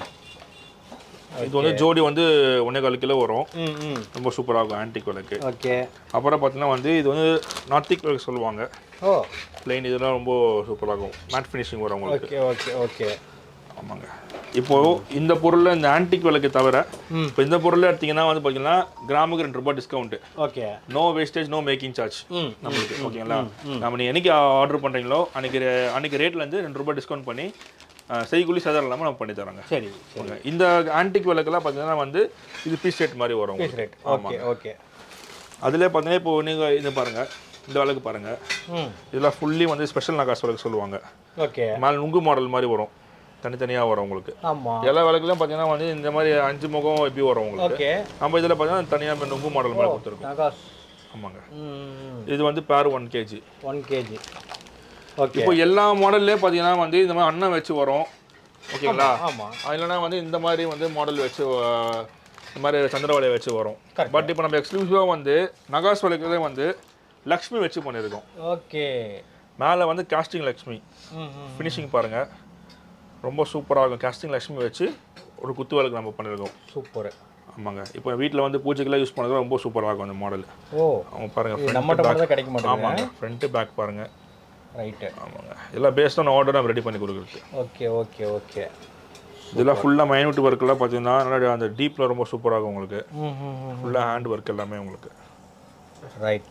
இது வந்து ஜோடி வந்து ஒன்றே கால் கிலோ வரும் ம் ம் ரொம்ப சூப்பராக இருக்கும் ஆன்டிக் விளக்கு ஓகே அப்புறம் பார்த்தீங்கன்னா வந்து இது வந்து நார்த்திக் விளக்கு சொல்லுவாங்க ஓ பிளெயின் இதெல்லாம் ரொம்ப சூப்பராக இருக்கும் மேட் ஃபினிஷிங் வரும் உங்களுக்கு ஓகே ஓகே ஓகே ஆமாங்க இப்போ இந்த பொருள் இந்த ஆன்டிக் விளக்கு தவிர ம். இப்போ இந்த பொருள் எடுத்தீங்கன்னா வந்து பார்த்தீங்கன்னா கிராமுக்கு ரெண்டு ரூபாய் discount okay no wastage no making charge ம் நம்மளுக்கு ஓகேங்களா நம்ம நீ என்னைக்கு ஆர்டர் பண்ணுறீங்களோ அன்னைக்கு ரே- அன்னைக்கு ரேட்லேருந்து ரெண்டு ரூபாய் டிஸ்கவுண்ட் பண்ணி அஹ், செய்கூலி சதம் இல்லாமல் நம்ம பண்ணி தரோங்க சரி சரி ஓகே. இந்த ஆன்டிக் விளக்கெல்லாம் பார்த்தீங்கன்னா வந்து இது பீஸ் ரேட் மாதிரி வரும் பீஸ் உங்களுக்கு. ரேட் ஓகே ஓகே அதிலே பார்த்தீங்கன்னா இப்போ நீங்கள் இது பாருங்கள் இந்த விளக்கு பாருங்கள் ம் இதெல்லாம் ஃபுல்லி வந்து ஸ்பெஷல் நகாஸ் விளக்கு சொல்லுவாங்க ஓகே மேலே நுங்கு மாடல் மாதிரி வரும் தனித்தனியாக வரும் உங்களுக்கு ஆமாம் எல்லா விளக்குலையும் பார்த்தீங்கன்னா வந்து இந்த மாதிரி அஞ்சு முகம் எப்படி வரும் உங்களுக்கு ஓகே நம்ம இதில் பார்த்தீங்கன்னா தனியாக நுங்கு மாடல் மாதிரி கொடுத்துருக்கோம் நகாஸ் ஆமாங்க ம் இது வந்து pair one KG one KG okay இப்போ எல்லா மாடல்லே பார்த்தீங்கன்னா வந்து இந்த மாதிரி அன்னம் வச்சு வரும் ஓகேங்களா ஆமாம் அது இல்லைன்னா வந்து இந்த மாதிரி வந்து மாடல் வச்சு அஹ், இந்த மாதிரி சந்திரவலையை வச்சு வரும் Correct. பட் இப்போ நம்ம எக்ஸ்க்ளூசிவாக வந்து நகாஸ் விளக்குலே வந்து லக்ஷ்மி வச்சு பண்ணியிருக்கோம் ஓகே மேலே வந்து காஸ்டிங் லக்ஷ்மி ம் ம் ஃபினிஷிங் பாருங்கள் ரொம்ப சூப்பராக இருக்கும் காஸ்டிங் லக்ஷ்மி வச்சு ஒரு குத்து விளக்கு நம்ம பண்ணியிருக்கோம் சூப்பர் ஆமாங்க இப்போ வீட்டில் வந்து பூஜைக்கெல்லாம் யூஸ் பண்ணுறது ரொம்ப சூப்பராக இருக்கும் அந்த மாடல் ஓ அவங்க பாருங்கள் இது front நம்மகிட்ட back. மட்டும் தான் கிடைக்க மாட்டேங்குது ஆமாங்க ஃப்ரண்ட்டு பேக் பாருங்கள் ரைட்டு ஆமாங்க எல்லாம் பேஸ்ட் ஆன் ஆர்டர் நம்ம ரெடி பண்ணி கொடுக்குறது ஓகே ஓகே ஓகே இதெல்லாம் ஃபுல்லாக மைனூட் ஒர்க்கெல்லாம் பார்த்தீங்கன்னா நல்லா அந்த டீப்பில் ரொம்ப சூப்பராக இருக்கும் உங்களுக்கு ம் ம் ம் ஃபுல்லாக ஹேண்ட் ஒர்க் எல்லாமே உங்களுக்கு ரைட்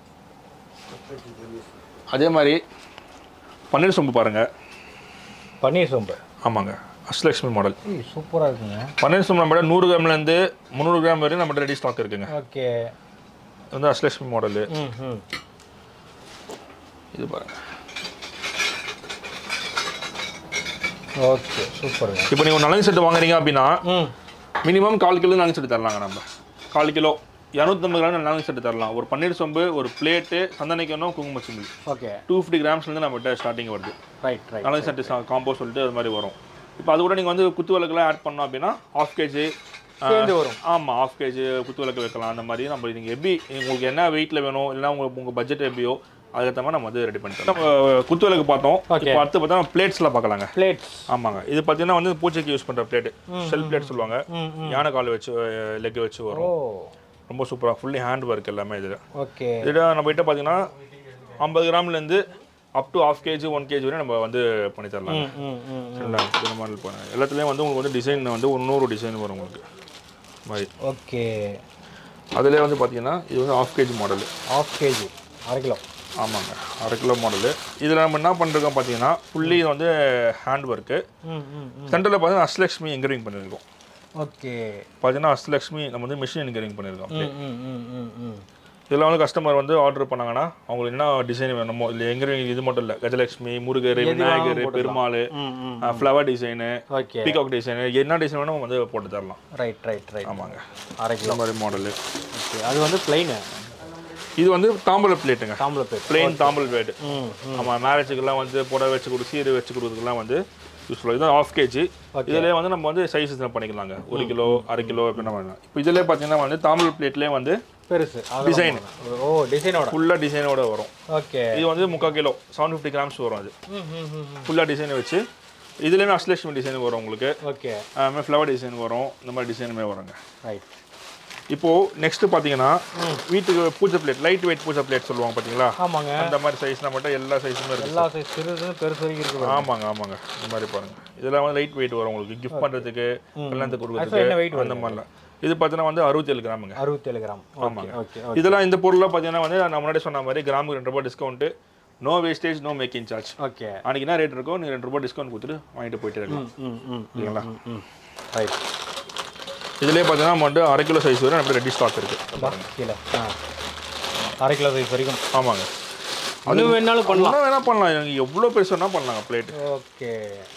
அதே மாதிரி பன்னீர் சொம்பு பாருங்கள் பன்னீர் சோம்பு ஆமாங்க அஷ்லக்ஷ்மி மாடல் சூப்பராக இருக்குங்க பன்னீர் சொம்பு நம்மகிட்ட நூறு கிராம்லேருந்து முந்நூறு கிராம் வரையும் நம்மகிட்ட ரெடி ஸ்டாக் இருக்குங்க ஓகே இது வந்து அஷ்லக்ஷ்மி மாடலு ம் ம் இது பாருங்க ஓகே சூப்பருங்க இப்போ நீங்கள் ஒரு நலங்கு செட்டு வாங்குறீங்க அப்படின்னா ம் மினிமம் கால் கிலோ நலங்கு செட்டு தரலாங்க நம்ம கால் கிலோ இரநூத்தம்பது கிராம் நலங்கு செட்டு தரலாம் ஒரு பன்னீர் சொம்பு ஒரு பிளேட்டு சந்தனைக்கணும் குங்குமச்சிமிழ் ஓகே டூ ஃபிஃப்டி கிராம்ஸ்லேருந்து நம்மகிட்ட ஸ்டார்டிங் வருது ரைட் ரைட் நலங்கு செட்டு காம்போ சொல்லிட்டு அது மாதிரி வரும் இப்போ அது கூட நீங்கள் வந்து குத்து விளக்குலாம் ஆட் பண்ணோம் அப்படின்னா ஆஃப் கேஜி சேர்ந்து வரும் ஆமாம் ஆஃப் கேஜி குத்து விளக்கு வைக்கலாம் அந்த மாதிரி நம்ம நீங்கள் எப்படி உங்களுக்கு என்ன வெயிட்டில் வேணும் இல்லைன்னா உங்களுக்கு உங்கள் பட்ஜெட் எப்படியோ அதுக்கேற்ற மாதிரி நம்ம வந்து ரெடி பண்ணி தரோம் நம்ம குத்து விளக்கு பார்த்தோம் Okay. இப்போ அடுத்து பார்த்தா பிளேட்ஸ்லாம் பார்க்கலாங்க பிளேட்ஸ் ஆமாங்க இது பார்த்தீங்கன்னா வந்து பூச்சைக்கு யூஸ் பண்ணுற பிளேட் ஷெல் பிளேட் சொல்லுவாங்க ம் ம் யானை கால் வச்சு லெக் வச்சு ஓ வரும் ரொம்ப சூப்பராக ஃபுல்லி ஹேண்ட் ஒர்க் எல்லாமே இதில் ஓகே இதில் நம்ம கிட்ட பார்த்தீங்கன்னா ஐம்பது கிராம்லேருந்து up to half KG one KG வரை நம்ம வந்து பண்ணி தரலாம் ம் ம் ம் சரிங்களா இந்த மாதிரி பண்ணுங்க எல்லாத்துலேயும் வந்து உங்களுக்கு வந்து டிசைன் வந்து ஒரு நூறு டிசைன் வரும் உங்களுக்கு மாதிரி ஓகே அதிலே வந்து பார்த்தீங்கன்னா இது வந்து half KG model half KG அரை கிலோ ஆமாங்க அரை கிலோ மாடலு இதில் நம்ம என்ன பண்ணிருக்கோம் பார்த்தீங்கன்னா ஃபுல்லி வந்து ஹேண்ட் ஒர்க்கு ம் ம் ம் சென்டரில் பார்த்தீங்கன்னா அஷ்லக்ஷ்மி எங்கரிங் பண்ணியிருக்கோம் ஓகே பார்த்தீங்கன்னா அஷ்லக்ஷ்மி நம்ம வந்து மிஷின் என்கரிங் பண்ணியிருக்கோம் ம் ம் ம் ம் ம் இதில் வந்து கஸ்டமர் வந்து ஆர்டர் பண்ணாங்கன்னா அவங்களுக்கு என்ன டிசைன் வேணுமோ இல்லை எங்கரிங் இது மட்டும் இல்லை கஜலட்சுமி முருகர் விநாயகர் பெருமாள் ம் ம் flower design okay peacock design என்ன டிசைன் வேணும் வந்து போட்டு தரலாம் ரைட் ரைட் ரைட் ஆமாங்க அரை கிலோ இந்த மாதிரி மாடலு ஓகே அது வந்து பிளைனு இது வந்து தாம்பூல பிளேட்டுங்க தாம்பூல பிளேட் பிளெயின் தாம்பூல் பிளேட் ம் ஆமாம் மேரேஜுக்கெல்லாம் வந்து புடவை வச்சு கொடு சீர் வச்சு கொடுக்குறதுக்குலாம் வந்து யூஸ்ஃபுல்லாக இதுதான் ஆஃப் கேஜி இதுலேயே வந்து நம்ம வந்து சைஸஸ் பண்ணிக்கலாங்க ஒரு கிலோ அரை கிலோ அப்படின்னா பண்ணலாம் இப்போ இதிலே பார்த்தீங்கன்னா வந்து தாம்பூல் பிளேட்லேயே வந்து பெருசு Design. ஓ டிசைனோட ஃபுல்லாக டிசைனோட வரும் ஓகே இது வந்து முக்கால் கிலோ செவன் ஃபிஃப்டி கிராம்ஸ் வரும் அது ம் ம் ம் ஃபுல்லாக டிசைன் வச்சு இதுலேயுமே அஸ்லேஷன் டிசைன் வரும் உங்களுக்கு ஓகே ஃப்ளவர் டிசைன் வரும் இந்த மாதிரி டிசைனுமே வருங்க ரைட் இப்போது நெக்ஸ்ட் பார்த்தீங்கன்னா வீட்டுக்கு puja plate light weight puja plate சொல்லுவாங்க பார்த்தீங்களா ஆமாங்க அந்த மாதிரி சைஸ்னா மட்டும் எல்லா சைஸுமே இருக்குது எல்லா சைஸ் சிறுது பெருசு வரைக்கும் இருக்குது ஆமாங்க ஆமாங்க இந்த மாதிரி பாருங்க இதெல்லாம் வந்து லைட் வெயிட் வரும் உங்களுக்கு கிஃப்ட் பண்ணுறதுக்கு கல்யாணத்துக்கு Actually என்ன weight கொடுக்குறதுக்கு அந்த மாதிரிலாம் இது பார்த்தீங்கன்னா வந்து அறுபத்தேழு கிராமுங்க அறுபத்தேழு கிராம் ஓகே ஓகே இதெல்லாம் இந்த பொருள்லாம் பார்த்தீங்கன்னா வந்து நான் முன்னாடி சொன்ன மாதிரி கிராமுக்கு ரெண்டு ரூபாய் discount no wastage no making charge okay அன்றைக்கி என்ன ரேட் இருக்கோ நீங்கள் ரெண்டு ரூபாய் டிஸ்கவுண்ட் கொடுத்துட்டு வாங்கிட்டு போயிட்டு இருக்கலாம் ம் ம் சரிங்களா ம் ரைட் இதுலேயே பார்த்தீங்கன்னா நம்ம வந்து அரை கிலோ சைஸ் வரை நம்ம ரெடி ஸ்டாக் இருக்குது பா கீழே ஆ அரை கிலோ சைஸ் வரைக்கும் ஆமாங்க இன்னும் வேணாலும் பண்ணலாம் இன்னும் வேணா பண்ணலாம் எனக்கு எவ்வளோ பெருசு வேணா பண்ணலாங்க பிளேட் ஓகே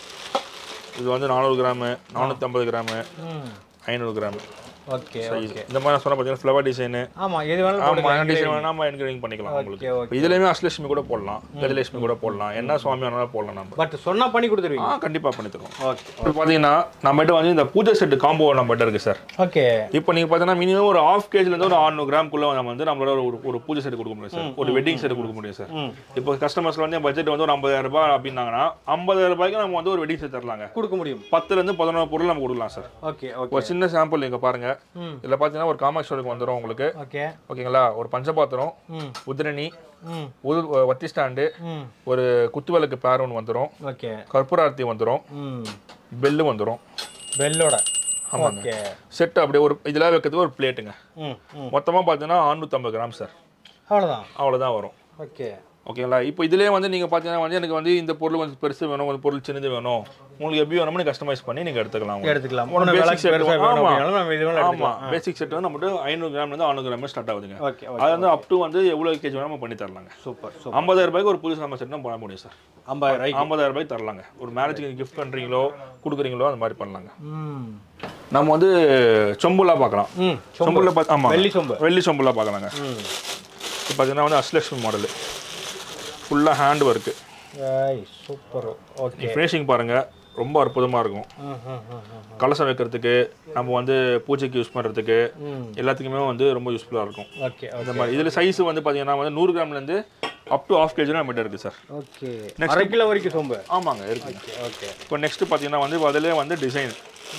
இது வந்து நானூறு கிராமு நானூற்றம்பது கிராமு ம் ஐநூறு கிராமு ஓகே சைஸ் இந்த மாதிரி நான் சொன்ன பார்த்தீங்கன்னா ஃப்ளவர் டிசைனு ஆமாம் எது வேணாலும் ஆமாம் போட்டுக்கலாம் டிசைன் வேணா நம்ம என்கரேஜ் பண்ணிக்கலாம் உங்களுக்கு ஓகே ஓகே இதுலேயுமே அஷ்டலட்சுமி கூட போடலாம் கஜலட்சுமி கூட போடலாம் என்ன சுவாமி வேணாலும் போடலாம் நம்ம பட் சொன்னா பண்ணி கொடுத்துருவீங்க ஆ கண்டிப்பாக பண்ணி தருவோம் ஓகே இப்போ பார்த்தீங்கன்னா நம்மகிட்ட வந்து இந்த பூஜை செட்டு காம்போ நம்மகிட்ட இருக்குது சார் ஓகே இப்போ நீங்கள் பார்த்தீங்கன்னா மினிமம் ஒரு ஆஃப் கேஜிலேருந்து ஒரு ஆறுநூறு கிராம்குள்ளே நம்ம வந்து நம்மளோட ஒரு ஒரு பூஜை செட் கொடுக்க முடியும் சார் ஒரு வெட்டிங் செட் கொடுக்க முடியும் சார் ம் இப்போ கஸ்டமர்ஸ்க்கு வந்து பட்ஜெட் வந்து ஒரு ஐம்பதாயிரம் ரூபாய் அப்படின்னாங்கன்னா ஐம்பதாயிரம் ரூபாய்க்கு நம்ம வந்து ஒரு வெட்டிங் செட் தரலாங்க கொடுக்க முடியும் பத்துலேருந்து பதினோரு பொருள் நம்ம கொடுக்கலாம் சார் ஓகே ஓகே ஒரு சின்ன சாம்பிள் நீங்கள் பாருங்கள் ம் இதில் பார்த்தீங்கன்னா ஒரு காமாட்சியோருக்கு வந்துடும் உங்களுக்கு ஓகே ஓகேங்களா ஒரு பஞ்சபாத்திரம் ம் உதிரணி ம் உது வத்தி ஸ்டாண்டு ம் ஒரு குத்துவிளக்கு பேர் ஒன்று வந்துடும் ஓகே கற்பூரார்த்தி வந்துடும் ம் பெல்லு வந்துடும் பெல்லோட ஆமாங்க. ஓகே செட் அப்படியே ஒரு இதெல்லாம் வைக்கிறதுக்கு ஒரு பிளேட்டுங்க ம் ம் மொத்தமாக பார்த்தீங்கன்னா 650 கிராம் சார் அவ்வளோதான் அவ்வளோதான் வரும் ஓகே ஓகேங்களா இப்போ இதுலேயே வந்து நீங்கள் பார்த்தீங்கன்னா வந்து எனக்கு வந்து இந்த பொருள் கொஞ்சம் பெருசு வேணும் கொஞ்சம் பொருள் சின்னது வேணும் உங்களுக்கு எப்படி வேணுமோ நீங்கள் கஸ்டமைஸ் பண்ணி நீங்கள் எடுத்துக்கலாம் உங்களுக்கு. எடுத்துக்கலாம் ஒரு ஒன்று basic விளக்கு set பெருசாக வேணும் ஆமா. அப்படின்னாலும் நம்ம இது வேணும் ஆமாம் எடுத்துக்கலாம் பேசிக் செட் வந்து நம்மகிட்ட ஐநூறு கிராம்லேருந்து ஆறுநூறு கிராம் ஸ்டார்ட் ஆகுதுங்க ஓகே ஓகே அது வந்து அப் டு வந்து எவ்வளோ கேஜி வேணும் நம்ம பண்ணி தரலாங்க சூப்பர் சூப்பர் ஐம்பதாயிரம் ரூபாய்க்கு ஒரு புதுசு நம்ம செட் பண்ண முடியும் சார் ஐம்பதாயிரம் ரூபாய்க்கு ஐம்பதாயிரம் ரூபாய்க்கு தரலாங்க ஒரு மேரேஜுக்கு கிஃப்ட் பண்ணுறீங்களோ கொடுக்குறீங்களோ அந்த மாதிரி பண்ணலாங்க ம் நம்ம வந்து சொம்புலாம் பார்க்கலாம் ம் சொம்புல பார்த்து ஆமாம் வெள்ளி சொம்பு வெள்ளி சொம்புலாம் பார்க்கலாங்க ம் இப்போ பார்த்தீங்கன்னா வந்து அஷ்லக்ஷ்மி மாடலு ஃபுல்லாக ஹேண்ட் ஒர்க்கு ஐய் சூப்பர் ஓகே ஃபினிஷிங் பாருங்கள் ரொம்ப அற்புதமாக இருக்கும் ம் ம் ம் ம் கலசம் வைக்கிறதுக்கு நம்ம வந்து பூஜைக்கு யூஸ் பண்ணுறதுக்கு ம் எல்லாத்துக்குமே வந்து ரொம்ப யூஸ்ஃபுல்லாக இருக்கும் ஓகே அந்த மாதிரி இதில் சைஸ் வந்து பார்த்தீங்கன்னா வந்து நூறு கிராம்லேருந்து அப் டு ஆஃப் கேஜி நம்மகிட்ட இருக்குது சார் ஓகே அரை கிலோ வரைக்கும் சொம்பு ஆமாங்க இருக்குது ஓகே ஓகே இப்போ நெக்ஸ்ட் பார்த்தீங்கன்னா வந்து அதிலே வந்து டிசைன்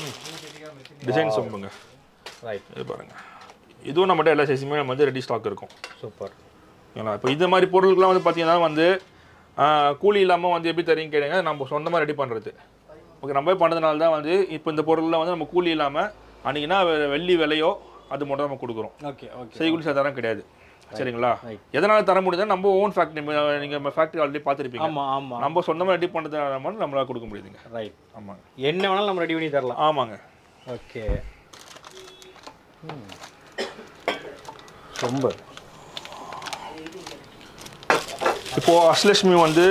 டிசைன் சொம்புங்க ரைட் இது பாருங்க இதுவும் நம்மகிட்ட எல்லா சைஸுமே நம்ம வந்து ரெடி ஸ்டாக் இருக்கும் சூப்பர் ஓகேங்களா இப்போ இந்த மாதிரி பொருளுக்குலாம் வந்து பார்த்தீங்கன்னா வந்து ஆஹ், கூலி இல்லாமல் வந்து எப்படி தரீங்க கேளுங்க நம்ம சொந்தமாக ரெடி பண்ணுறது ஓகே நம்ம போய் பண்ணுறதுனால தான் வந்து இப்போ இந்த பொருள்லாம் வந்து நம்ம கூலி இல்லாமல் அன்றைக்கினா வெள்ளி விலையோ அது மட்டும் நம்ம கொடுக்குறோம் ஓகே ஓகே செய்கூலி சேதாரம் கிடையாது சரிங்களா Right. எதனால் தர முடியுதுன்னா நம்ம ஓன் ஃபேக்ட்ரி நீங்கள் ஃபேக்ட்ரி ஆல்ரெடி பார்த்துருப்பீங்க ஆமா ஆமா நம்ம சொந்தமாக ரெடி பண்ணுறதுனால மட்டும் நம்மளால கொடுக்க முடியுதுங்க ரைட் ஆமாங்க என்ன வேணாலும் நம்ம ரெடி பண்ணி தரலாம் ஆமாங்க ஓகே சொம்பு இப்போ அஷ்லட்சுமி வந்து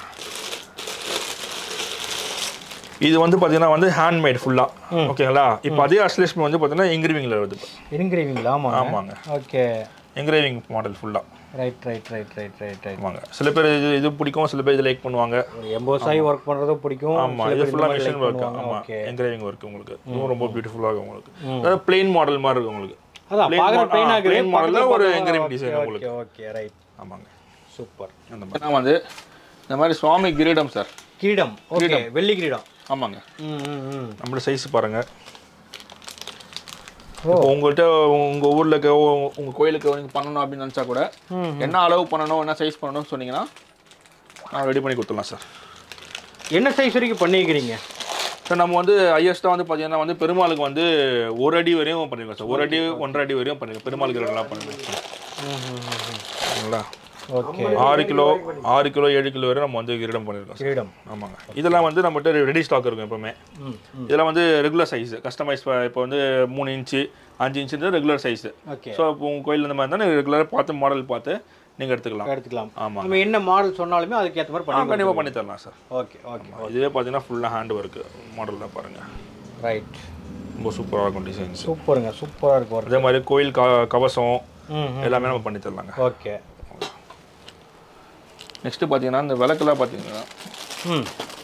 இது வந்து பார்த்தீங்கன்னா வந்து ஹேண்ட்மேட் ஃபுல்லாக ஓகேங்களா இப்போ அதே அஷ்லட்சுமி வந்து பார்த்தீங்கன்னா எங்கிரிவிங்கில் வருது என்கிரேவிங்களா ஆமாம் ஆமாங்க ஓகே எங்கிரேவிங் மாடல் ஃபுல்லாக right right right right right right ஆமாங்க சில பேர் இது இது பிடிக்கும் சில பேர் இது லைக் பண்ணுவாங்க ஒரு எம்போசாயி ஒர்க் பண்ணுறதும் பிடிக்கும் ஆமாம் சில இது பேர் இந்த ஃபுல்லாக மாதிரி மிஷின் like ஒர்க் பண்ணுவாங்க. ஆமாம் ஓகே எங்கிரேவிங் ஒர்க் உங்களுக்கு இதுவும் ரொம்ப பியூட்டிஃபுல்லாக இருக்கும் உங்களுக்கு அதாவது பிளெயின் மாடல் மாதிரி இருக்கும் உங்களுக்கு அதான் plain பார்க்குற mod- பெயின் ஆ, ஆகுது plain model ல ஒரு engraving ஓகே design ஓகே உங்களுக்கு. ஓகே ரைட் ஆமாங்க சூப்பர் அந்த மாதிரி வந்து இந்த மாதிரி சுவாமி கிரீடம் சார் கிரீடம் ஓகே வெள்ளி கிரீடம் ஆமாங்க ம் ம் ம் நம்மளோட சைஸ் பாருங்க ஓ. இப்போ உங்கள்கிட்ட உங்கள் ஊரில் இருக்க உ- உங்க கோயிலுக்கு நீங்கள் பண்ணணும் அப்படின்னு நினச்சா கூட ம் என்ன அளவு பண்ணணும் என்ன சைஸ் பண்ணணும்னு சொன்னீங்கன்னா நான் ரெடி பண்ணி கொடுத்துடலாம் சார் என்ன சைஸ் வரைக்கும் பண்ணிக்கிறீங்க சார் நம்ம வந்து ஹையஸ்ட்டாக வந்து பார்த்தீங்கன்னா வந்து பெருமாளுக்கு வந்து ஒரு அடி வரையும் பண்ணிருக்கோம் சார் ஒரு அடி ஒன்றரை அடி வரையும் பண்ணிருக்கோம் பெருமாளுக்கு ரெண்டெல்லாம் பண்ணிருக்கோம் சரிங்களா ஓகே ஆறு கிலோ ஆறு கிலோ ஏழு கிலோ வரை நம்ம வந்து கிரீடம் பண்ணியிருக்கோம் சார் கிரீடம் ஆமாங்க இதெல்லாம் வந்து நம்மகிட்ட ரெடி ஸ்டாக் இருக்கும் எப்பவுமே ம் ம் இதெல்லாம் வந்து ரெகுலர் சைஸ் கஸ்டமைஸ் இப்போ வந்து மூணு இன்ச்சு அஞ்சு inch regular size okay so இப்போ உங்கள் கோயில் இந்த மாதிரி தான் ரெகுலராக பார்த்து மாடல் பார்த்து நீங்கள் எடுத்துக்கலாம் எடுத்துக்கலாம் ஆமாம் நம்ம என்ன மாடல் சொன்னாலுமே அதுக்கு ஏற்ற மாதிரி பண்ணி கண்டிப்பாக பண்ணி தரலாம் சார் ஓகே ஓகே இதுவே பார்த்தீங்கன்னா ஃபுல்லாக ஹேண்ட் ஒர்க்கு மாடல் தான் பாருங்கள் ரைட் ரொம்ப சூப்பராக இருக்கும் டிசைன்ஸ் சூப்பருங்க சூப்பராக இருக்கு ஒர்க் அதே மாதிரி கோயில் க கவசம் ம் ம். எல்லாமே நம்ம பண்ணி தரலாங்க ஓகே நெக்ஸ்ட்டு பார்த்தீங்கன்னா இந்த விளக்கெல்லாம் பார்த்தீங்கன்னா ம்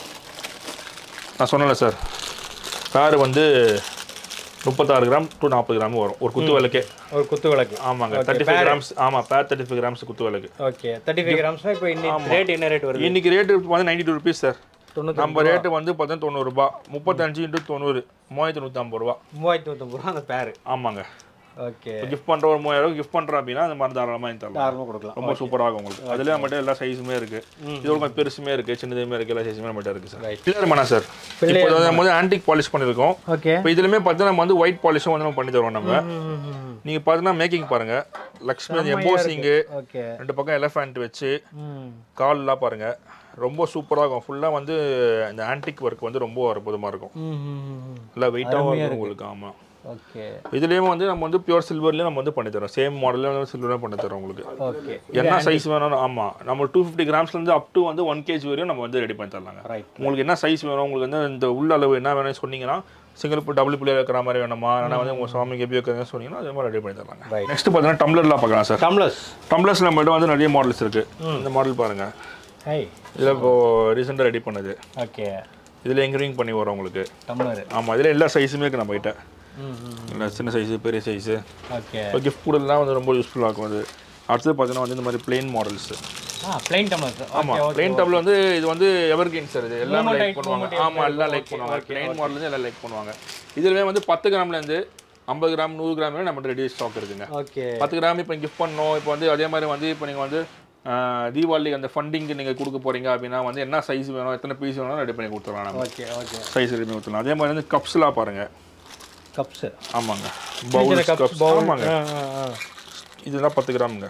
நான் சொன்னேன்ல சார் பேர் வந்து முப்பத்தாறு கிராம் டு நாற்பது கிராம் வரும் ஒரு குத்து விளக்கே ஒரு குத்து விளக்கு ஆமாங்க தேர்ட்டி ஃபைவ் கிராம்ஸ் ஆமாம் பேர் தேர்ட்டி ஃபைவ் கிராம்ஸ் குத்து விளக்கு ஓகே தேர்ட்டி ஃபைவ் கிராம்ஸ்னா இப்போ இன்னைக்கு ரேட் என்ன ரேட் வருது இன்னைக்கு ரேட்டு வந்து நைன்டி டூ ருபீஸ் சார் தொண்ணூற்றி நம்ம ரேட்டு வந்து பார்த்தீங்கன்னா தொண்ணூறுரூபா முப்பத்தஞ்சு இன்ட்டு தொண்ணூறு மூவாயிரத்தி நூற்றம்பது ரூபா மூவாயிரத்தி நூற்றம்பது ரூபா அந்த பேர் ஆமாங்க ஓகே இப்போ கிஃப்ட் பண்ணுற ஒரு மூவாயிரம் கிஃப்ட் பண்ணுறோம் அப்படின்னா அந்த மாதிரி தாராளமாக வாங்கி தரலாம் தாராளமாக கொடுக்கலாம் ரொம்ப சூப்பராக இருக்கும் உங்களுக்கு அதுலேயே நம்மகிட்ட எல்லா சைஸுமே இருக்கு இதோட கொஞ்சம் பெருசுமே இருக்கு சின்னதுமே இருக்கு எல்லா சைஸுமே நம்மகிட்ட இருக்கு சார் Right. பிள்ளையார் மனா சார் இப்போ வந்து நம்ம வந்து ஆன்டிக் பாலிஷ் பண்ணியிருக்கோம் ஓகே இப்போ இதுலயுமே பார்த்தீங்கன்னா நம்ம வந்து ஒயிட் பாலிஷும் வந்து நம்ம பண்ணி தருவோம் நம்ம நீங்க பார்த்தீங்கன்னா மேக்கிங் பாருங்க லக்ஷ்மி எம்போசிங்கு ஓகே ரெண்டு பக்கம் எலஃபண்ட் வச்சு ம் கால்லாம் பாருங்க ரொம்ப சூப்பராக இருக்கும் ஃபுல்லாக வந்து இந்த ஆன்டிக் ஒர்க் வந்து ரொம்ப அற்புதமாக இருக்கும் ம் நல்லா வெயிட்டாகவும் இருக்கும் உங்களுக்கு ஆமாம் ஓகே இதுலேயும் வந்து நம்ம வந்து பியூர் சில்வர்லேயும் நம்ம வந்து பண்ணி தரோம் சேம் மாடல்ல வந்து சில்வர்லேயும் பண்ணி தரோம் உங்களுக்கு ஓகே என்ன சைஸ் வேணும் ஆமாம் நம்ம டூ ஃபிஃப்டி கிராம்ஸ்லேருந்து அப் டு வந்து ஒன் கேஜி வரையும் நம்ம வந்து ரெடி பண்ணி தரலாங்க ரைட் உங்களுக்கு என்ன சைஸ் வேணும் உங்களுக்கு வந்து இந்த உள்ள அளவு என்ன வேணும்னு சொன்னீங்கன்னா சிங்கிள் டபுள் பிள்ளைய வைக்கிற மாதிரி வேணுமா இல்லைனா வந்து உங்கள் சுவாமிக்கு எப்படி வைக்கிறதுன்னு சொன்னீங்கன்னா அதே மாதிரி ரெடி பண்ணி தரலாங்க Right. நெக்ஸ்ட் பார்த்தீங்கன்னா டம்ளர்லாம் பார்க்கலாம் சார் டம்ளர்ஸ் டம்ளர்ஸ் நம்மகிட்ட வந்து நிறைய மாடல்ஸ் இருக்கு இந்த மாடல் பாருங்க ஹை இதில் இப்போ ரீசெண்டாக ரெடி பண்ணது ஓகே இதில் எங்கிரிங் பண்ணி வரும் உங்களுக்கு டம்ளர் ஆமாம் இதில் எல்லா சைஸுமே இருக்குது நம்மகிட்ட ம் ம் இல்லை சின்ன சைஸு பெரிய சைஸு ஓகே இப்போ கிஃப்ட் கூடலாம் வந்து ரொம்ப யூஸ்ஃபுல்லாக இருக்கும் அது அடுத்தது பார்த்தீங்கன்னா வந்து இந்த மாதிரி பிளெயின் மாடல்ஸ் ஆ பிளைன் டம்ளர்ஸ் ஆமாம் பிளெயின் டபுள் வந்து இது வந்து எவர்கிரீன் சார் இது எல்லாமே லைக் பண்ணுவாங்க ஆமாம் எல்லாம் லைக் பண்ணுவாங்க பிளெயின் மாடல் எல்லாம் லைக் பண்ணுவாங்க இதுலவே வந்து பத்து கிராம்லேருந்து ஐம்பது கிராம் நூறு கிராம் வரை நம்ம ரெடி ஸ்டாக் இருக்குங்க ஓகே பத்து கிராம் இப்போ கிஃப்ட் பண்ணோம் இப்போ வந்து அதே மாதிரி வந்து இப்போ நீங்கள் வந்து ஆஹ், தீபாவளி அந்த ஃபண்டிங்க்கு நீங்கள் கொடுக்க போறீங்க அப்படின்னா வந்து என்ன சைஸ் வேணும் எத்தனை பீஸ் வேணும் ரெடி பண்ணி கொடுத்துடலாம் நம்ம ஓகே ஓகே சைஸ் ரெடி பண்ணி கொடுத்துடலாம் அதே மாதிரி வந்து கப்ஸ்லாம் பாருங்க கப்ஸ் ஆமாங்க பவுல்ஸ் கப்ஸ் ஆமாங்க ஆமாங்க இதெல்லாம் பத்து கிராமுங்க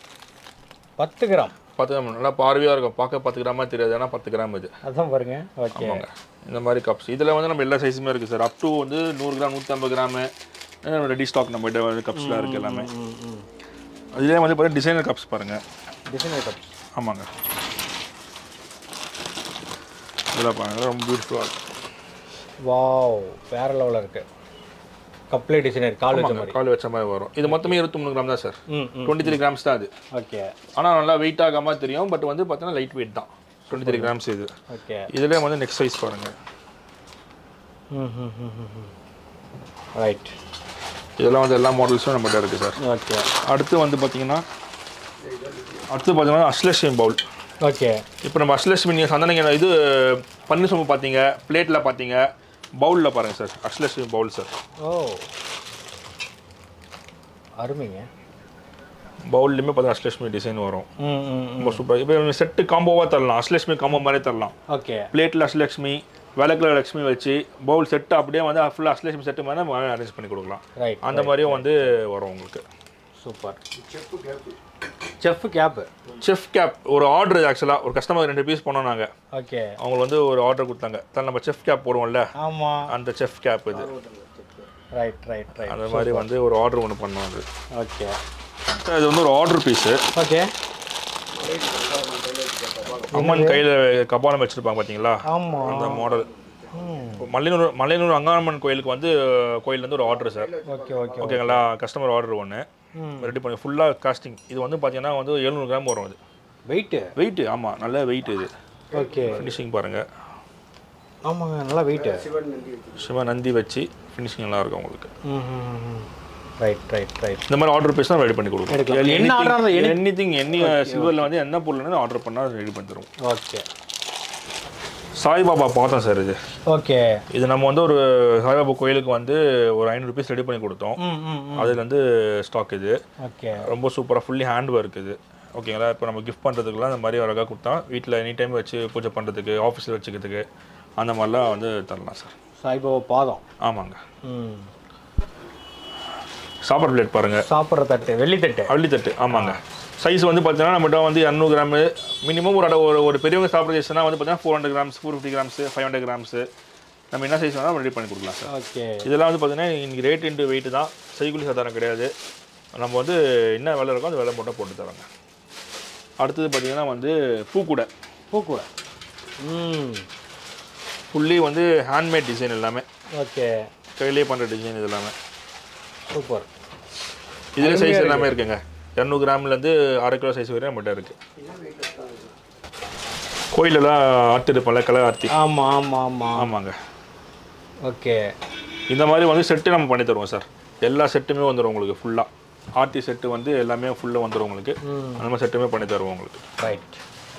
பத்து கிராம் பத்து கிராம் நல்லா பார்வையாக இருக்கும் பார்க்க பத்து கிராமா தெரியாது ஆனால் பத்து கிராம் இது அதான் பாருங்க ஓகே ஆமாங்க இந்த மாதிரி கப்ஸ் இதில் வந்து நம்ம எல்லா சைஸுமே இருக்குது சார் அப் டு வந்து நூறு கிராம் நூற்றம்பது கிராமு ரெடி ஸ்டாக் நம்மகிட்ட வந்து கப்ஸ்லாம் இருக்குது எல்லாமே ம் ம் இதுலேயே வந்து பார்த்தீங்கன்னா டிசைனர் கப்ஸ் பாருங்கள் டிசைனர் கப்ஸ் ஆமாங்க இதெல்லாம் பாருங்கள் ரொம்ப பியூட்டிஃபுல்லாக இருக்கும் வாவ் வேற லெவலில் இருக்கு கப்லே டிசைனர் கால் வச்ச ஆமாங்க மாதிரி கால் வச்ச மாதிரி வரும் இது மொத்தமே இருபத்தி மூணு கிராம் தான் சார் ம் ம் டுவெண்ட்டி த்ரீ கிராம்ஸ் தான் அது ஓகே ஆனால் நல்லா வெயிட் ஆகாமல் தெரியும் பட் வந்து பார்த்தீங்கன்னா லைட் வெயிட் தான் டுவெண்ட்டி த்ரீ கிராம்ஸ் இது ஓகே இதுலேயே வந்து நெக்ஸ்ட் சைஸ் பாருங்கள் ம் ம் ம் ம் ரைட் இதெல்லாம் வந்து எல்லா மாடல்ஸும் நம்மகிட்ட இருக்குது சார் ஓகே அடுத்து வந்து பார்த்தீங்கன்னா அடுத்து பார்த்தீங்கன்னா அஸ்லட்சுமி பவுல் ஓகே இப்போ நம்ம அஸ்லட்சுமி நீங்கள் சந்தனங்க இது பன்னீர் சோம்பு பார்த்தீங்க பிளேட்டில் பார்த்தீங்க பவுலில் பாருங்கள் sir Ashtalakshmi bowl sir oh அருமைங்க பவுல்லையுமே பார்த்தீங்கன்னா அஸ்லட்சுமி டிசைன் வரும் ம் ம் ம் ரொம்ப சூப்பர் இப்போ செட்டு காம்போவாக தரலாம் அஸ்லட்சுமி காம்போ மாதிரி தரலாம் ஓகே பிளேட்டில் அஸ்லட்சுமி விளக்குல லட்சுமி வச்சு பவுல் செட்டு அப்படியே வந்து ஃபுல்லாக அஸ்லட்சுமி செட்டு மாதிரி நம்ம அரேஞ்ச் பண்ணி கொடுக்கலாம் ரைட் அந்த மாதிரியும் வந்து வரும் உங்களுக்கு super chef cap chef cap ஒரு ஆர்டர் ஆக்சுவலாக ஒரு கஸ்டமர் ரெண்டு பீஸ் பண்ணோம் நாங்கள் ஓகே அவங்களுக்கு வந்து ஒரு ஆர்டர் கொடுத்தாங்க தன் நம்ம செஃப் கேப் போடுவோம்ல ஆமாம் அந்த செஃப் கேப் இது ரைட் ரைட் ரைட் அந்த மாதிரி வந்து ஒரு ஆர்டர் ஒன்று பண்ணோம் அது ஓகே இது வந்து ஒரு ஆர்டர் பீஸு ஓகே அம்மன் கையில் கபாலம் வச்சுருப்பாங்க பார்த்தீங்களா ஆமாம் அந்த மாடல் ம் மலையனூர் மலையனூர் அங்காரம்மன் கோயிலுக்கு வந்து கோயிலேருந்து ஒரு ஆர்டர் சார் ஓகே ஓகே ஓகேங்களா கஸ்டமர் ஆர்டர் ஒன்று ம் ரெடி பண்ணி ஃபுல்லாக காஸ்டிங் இது வந்து பார்த்தீங்கன்னா வந்து எழுநூறு கிராம் வரும் அது வெயிட்டு வெயிட் ஆமாம் நல்ல வெயிட் இது ஓகே ஃபினிஷிங் பாருங்கள் ஆமாங்க நல்லா வெயிட்டு சிவ நந்தி வச்சு ஃபினிஷிங் நல்லா இருக்கும் உங்களுக்கு ம் ம் ரைட் ரைட் ரைட் இந்த மாதிரி ஆர்டர் பேஸ் தான் ரெடி பண்ணி எடுக்கலாம். கொடுக்கும் என்ன order ஆனாலும் any- எனி திங் எனி சில்வரில் வந்து என்ன பொருள்னு ஆர்டர் பண்ணால் ரெடி பண்ணி தருவோம் ஓகே சாய்பாபா பார்த்தோம் சார் இது ஓகே இது நம்ம வந்து ஒரு சாய்பாபா கோயிலுக்கு வந்து ஒரு ஐநூறு ருபீஸ் ரெடி பண்ணி கொடுத்தோம் ம் ம் ம் அதுலேருந்து ஸ்டாக் இது ஓகே ரொம்ப சூப்பராக ஃபுல்லி ஹேண்ட் ஒர்க் இது ஓகேங்களா இப்போ நம்ம கிஃப்ட் பண்ணுறதுக்குலாம் இந்த மாதிரி அழகாக கொடுத்தா வீட்டில் எனி டைம் வச்சு பூஜை பண்ணுறதுக்கு ஆஃபீஸில் வச்சுக்கிறதுக்கு அந்த மாதிரிலாம் வந்து தரலாம் சார் சாய்பாபா பாதம் ஆமாங்க ம் சாப்பாடு பிளேட் பாருங்கள் சாப்பிட்ற தட்டு வெள்ளி தட்டு அள்ளித்தட்டு ஆமாங்க சைஸ் வந்து பார்த்தீங்கன்னா நம்மகிட்ட வந்து இரநூறு கிராமு மினிமம் ஒரு அட- ஒரு ஒரு பெரியவங்க சாப்பிட்ற சைஸ்னா வந்து பார்த்தீங்கன்னா four hundred grams four fifty grams five hundred grams நம்ம என்ன சைஸ் வேணாலும் ரெடி பண்ணி கொடுக்கலாம் சார் ஓகே இதெல்லாம் வந்து பார்த்தீங்கன்னா இன்னைக்கு ரேட் இன்ட்டு வெயிட் தான் செய்குலி சாதாரணம் கிடையாது நம்ம வந்து என்ன விலை இருக்கோ அந்த விலை மட்டும் போட்டு தரோங்க அடுத்தது பார்த்தீங்கன்னா வந்து பூக்கூடை பூக்கூட ம் ஃபுல்லி வந்து ஹேண்ட்மேட் டிசைன் எல்லாமே ஓகே கையிலே பண்ணுற டிசைன் இது எல்லாமே சூப்பர் இதில் சைஸ் எல்லாமே இருக்குங்க இரநூறு கிராம்லேருந்து அரை கிலோ சைஸ் வரையும் நம்மகிட்ட இருக்குது கோயிலெல்லாம் ஆர்த்தி பல கலர் ஆர்த்தி ஆமாம் ஆமாம் ஆமாம் ஆமாங்க ஓகே இந்த மாதிரி வந்து செட்டு நம்ம பண்ணி தருவோம் சார் எல்லா செட்டுமே வந்துடும் உங்களுக்கு ஃபுல்லாக ஆர்த்தி செட்டு வந்து எல்லாமே ஃபுல்லாக வந்துடும் உங்களுக்கு அந்த மாதிரி செட்டுமே பண்ணி தருவோம் உங்களுக்கு ரைட்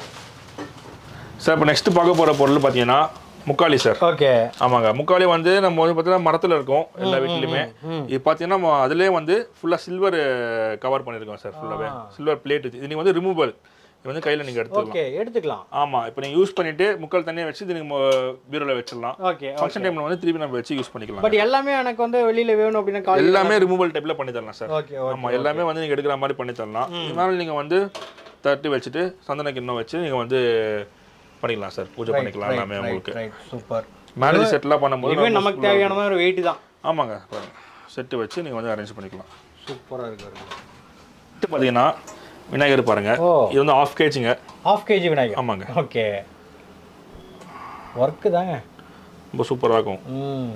சார் இப்போ நெக்ஸ்ட் பார்க்க போகிற பொருள் பார்த்தீங்கன்னா முக்காலி சார் ஓகே ஆமாங்க முக்காலி வந்து நம்ம வந்து பார்த்தீங்கன்னா மரத்தில் இருக்கும் எல்லா வீட்லையுமே இது பார்த்தீங்கன்னா நம்ம அதிலே வந்து ஃபுல்லாக சில்வர் கவர் பண்ணியிருக்கோம் சார் ஃபுல்லாகவே சில்வர் பிளேட் இது நீங்கள் வந்து ரிமூவல் இது வந்து கையில் நீங்கள் எடுத்துக்கலாம் ஓகே எடுத்துக்கலாம் ஆமாம் இப்போ நீங்கள் யூஸ் பண்ணிவிட்டு முக்கால் தண்ணியை வச்சு இது நீங்கள் பீரோவில் வச்சிடலாம் ஓகே ஃபங்க்ஷன் டைமில் வந்து திருப்பி நம்ம வச்சு யூஸ் பண்ணிக்கலாம் பட் எல்லாமே எனக்கு வந்து வெளியில வேணும் அப்படின்னா கால் எல்லாமே ரிமூவல் டைப்பில் பண்ணி தரலாம் சார் ஓகே ஓகே ஆமாம் எல்லாமே வந்து நீங்கள் எடுக்கிற மாதிரி பண்ணி தரலாம் இதனால நீங்கள் வந்து தட்டு வச்சுட்டு சந்தன கிண்ணம் வச்சு நீங்கள் வந்து பண்ணிக்கலாம் சார் பூஜை பண்ணிக்கலாம் எல்லாமே உங்களுக்கு ரைட் சூப்பர் மேரேஜ் செட்லாம் பண்ணும்போது இதுவே நமக்கு தேவையான ஒரு வெயிட் தான் ஆமாங்க பாருங்க செட்டு வச்சு நீங்கள் வந்து அரேஞ்ச் பண்ணிக்கலாம் சூப்பராக இருக்கு பாருங்க. இது பார்த்தீங்கன்னா விநாயகர் பாருங்க ஓ இது வந்து ஆஃப் கேஜிங்க ஹாஃப் கேஜி விநாயகர் ஆமாங்க ஓகே ஒர்க்கு தாங்க ரொம்ப சூப்பராக இருக்கும் ம்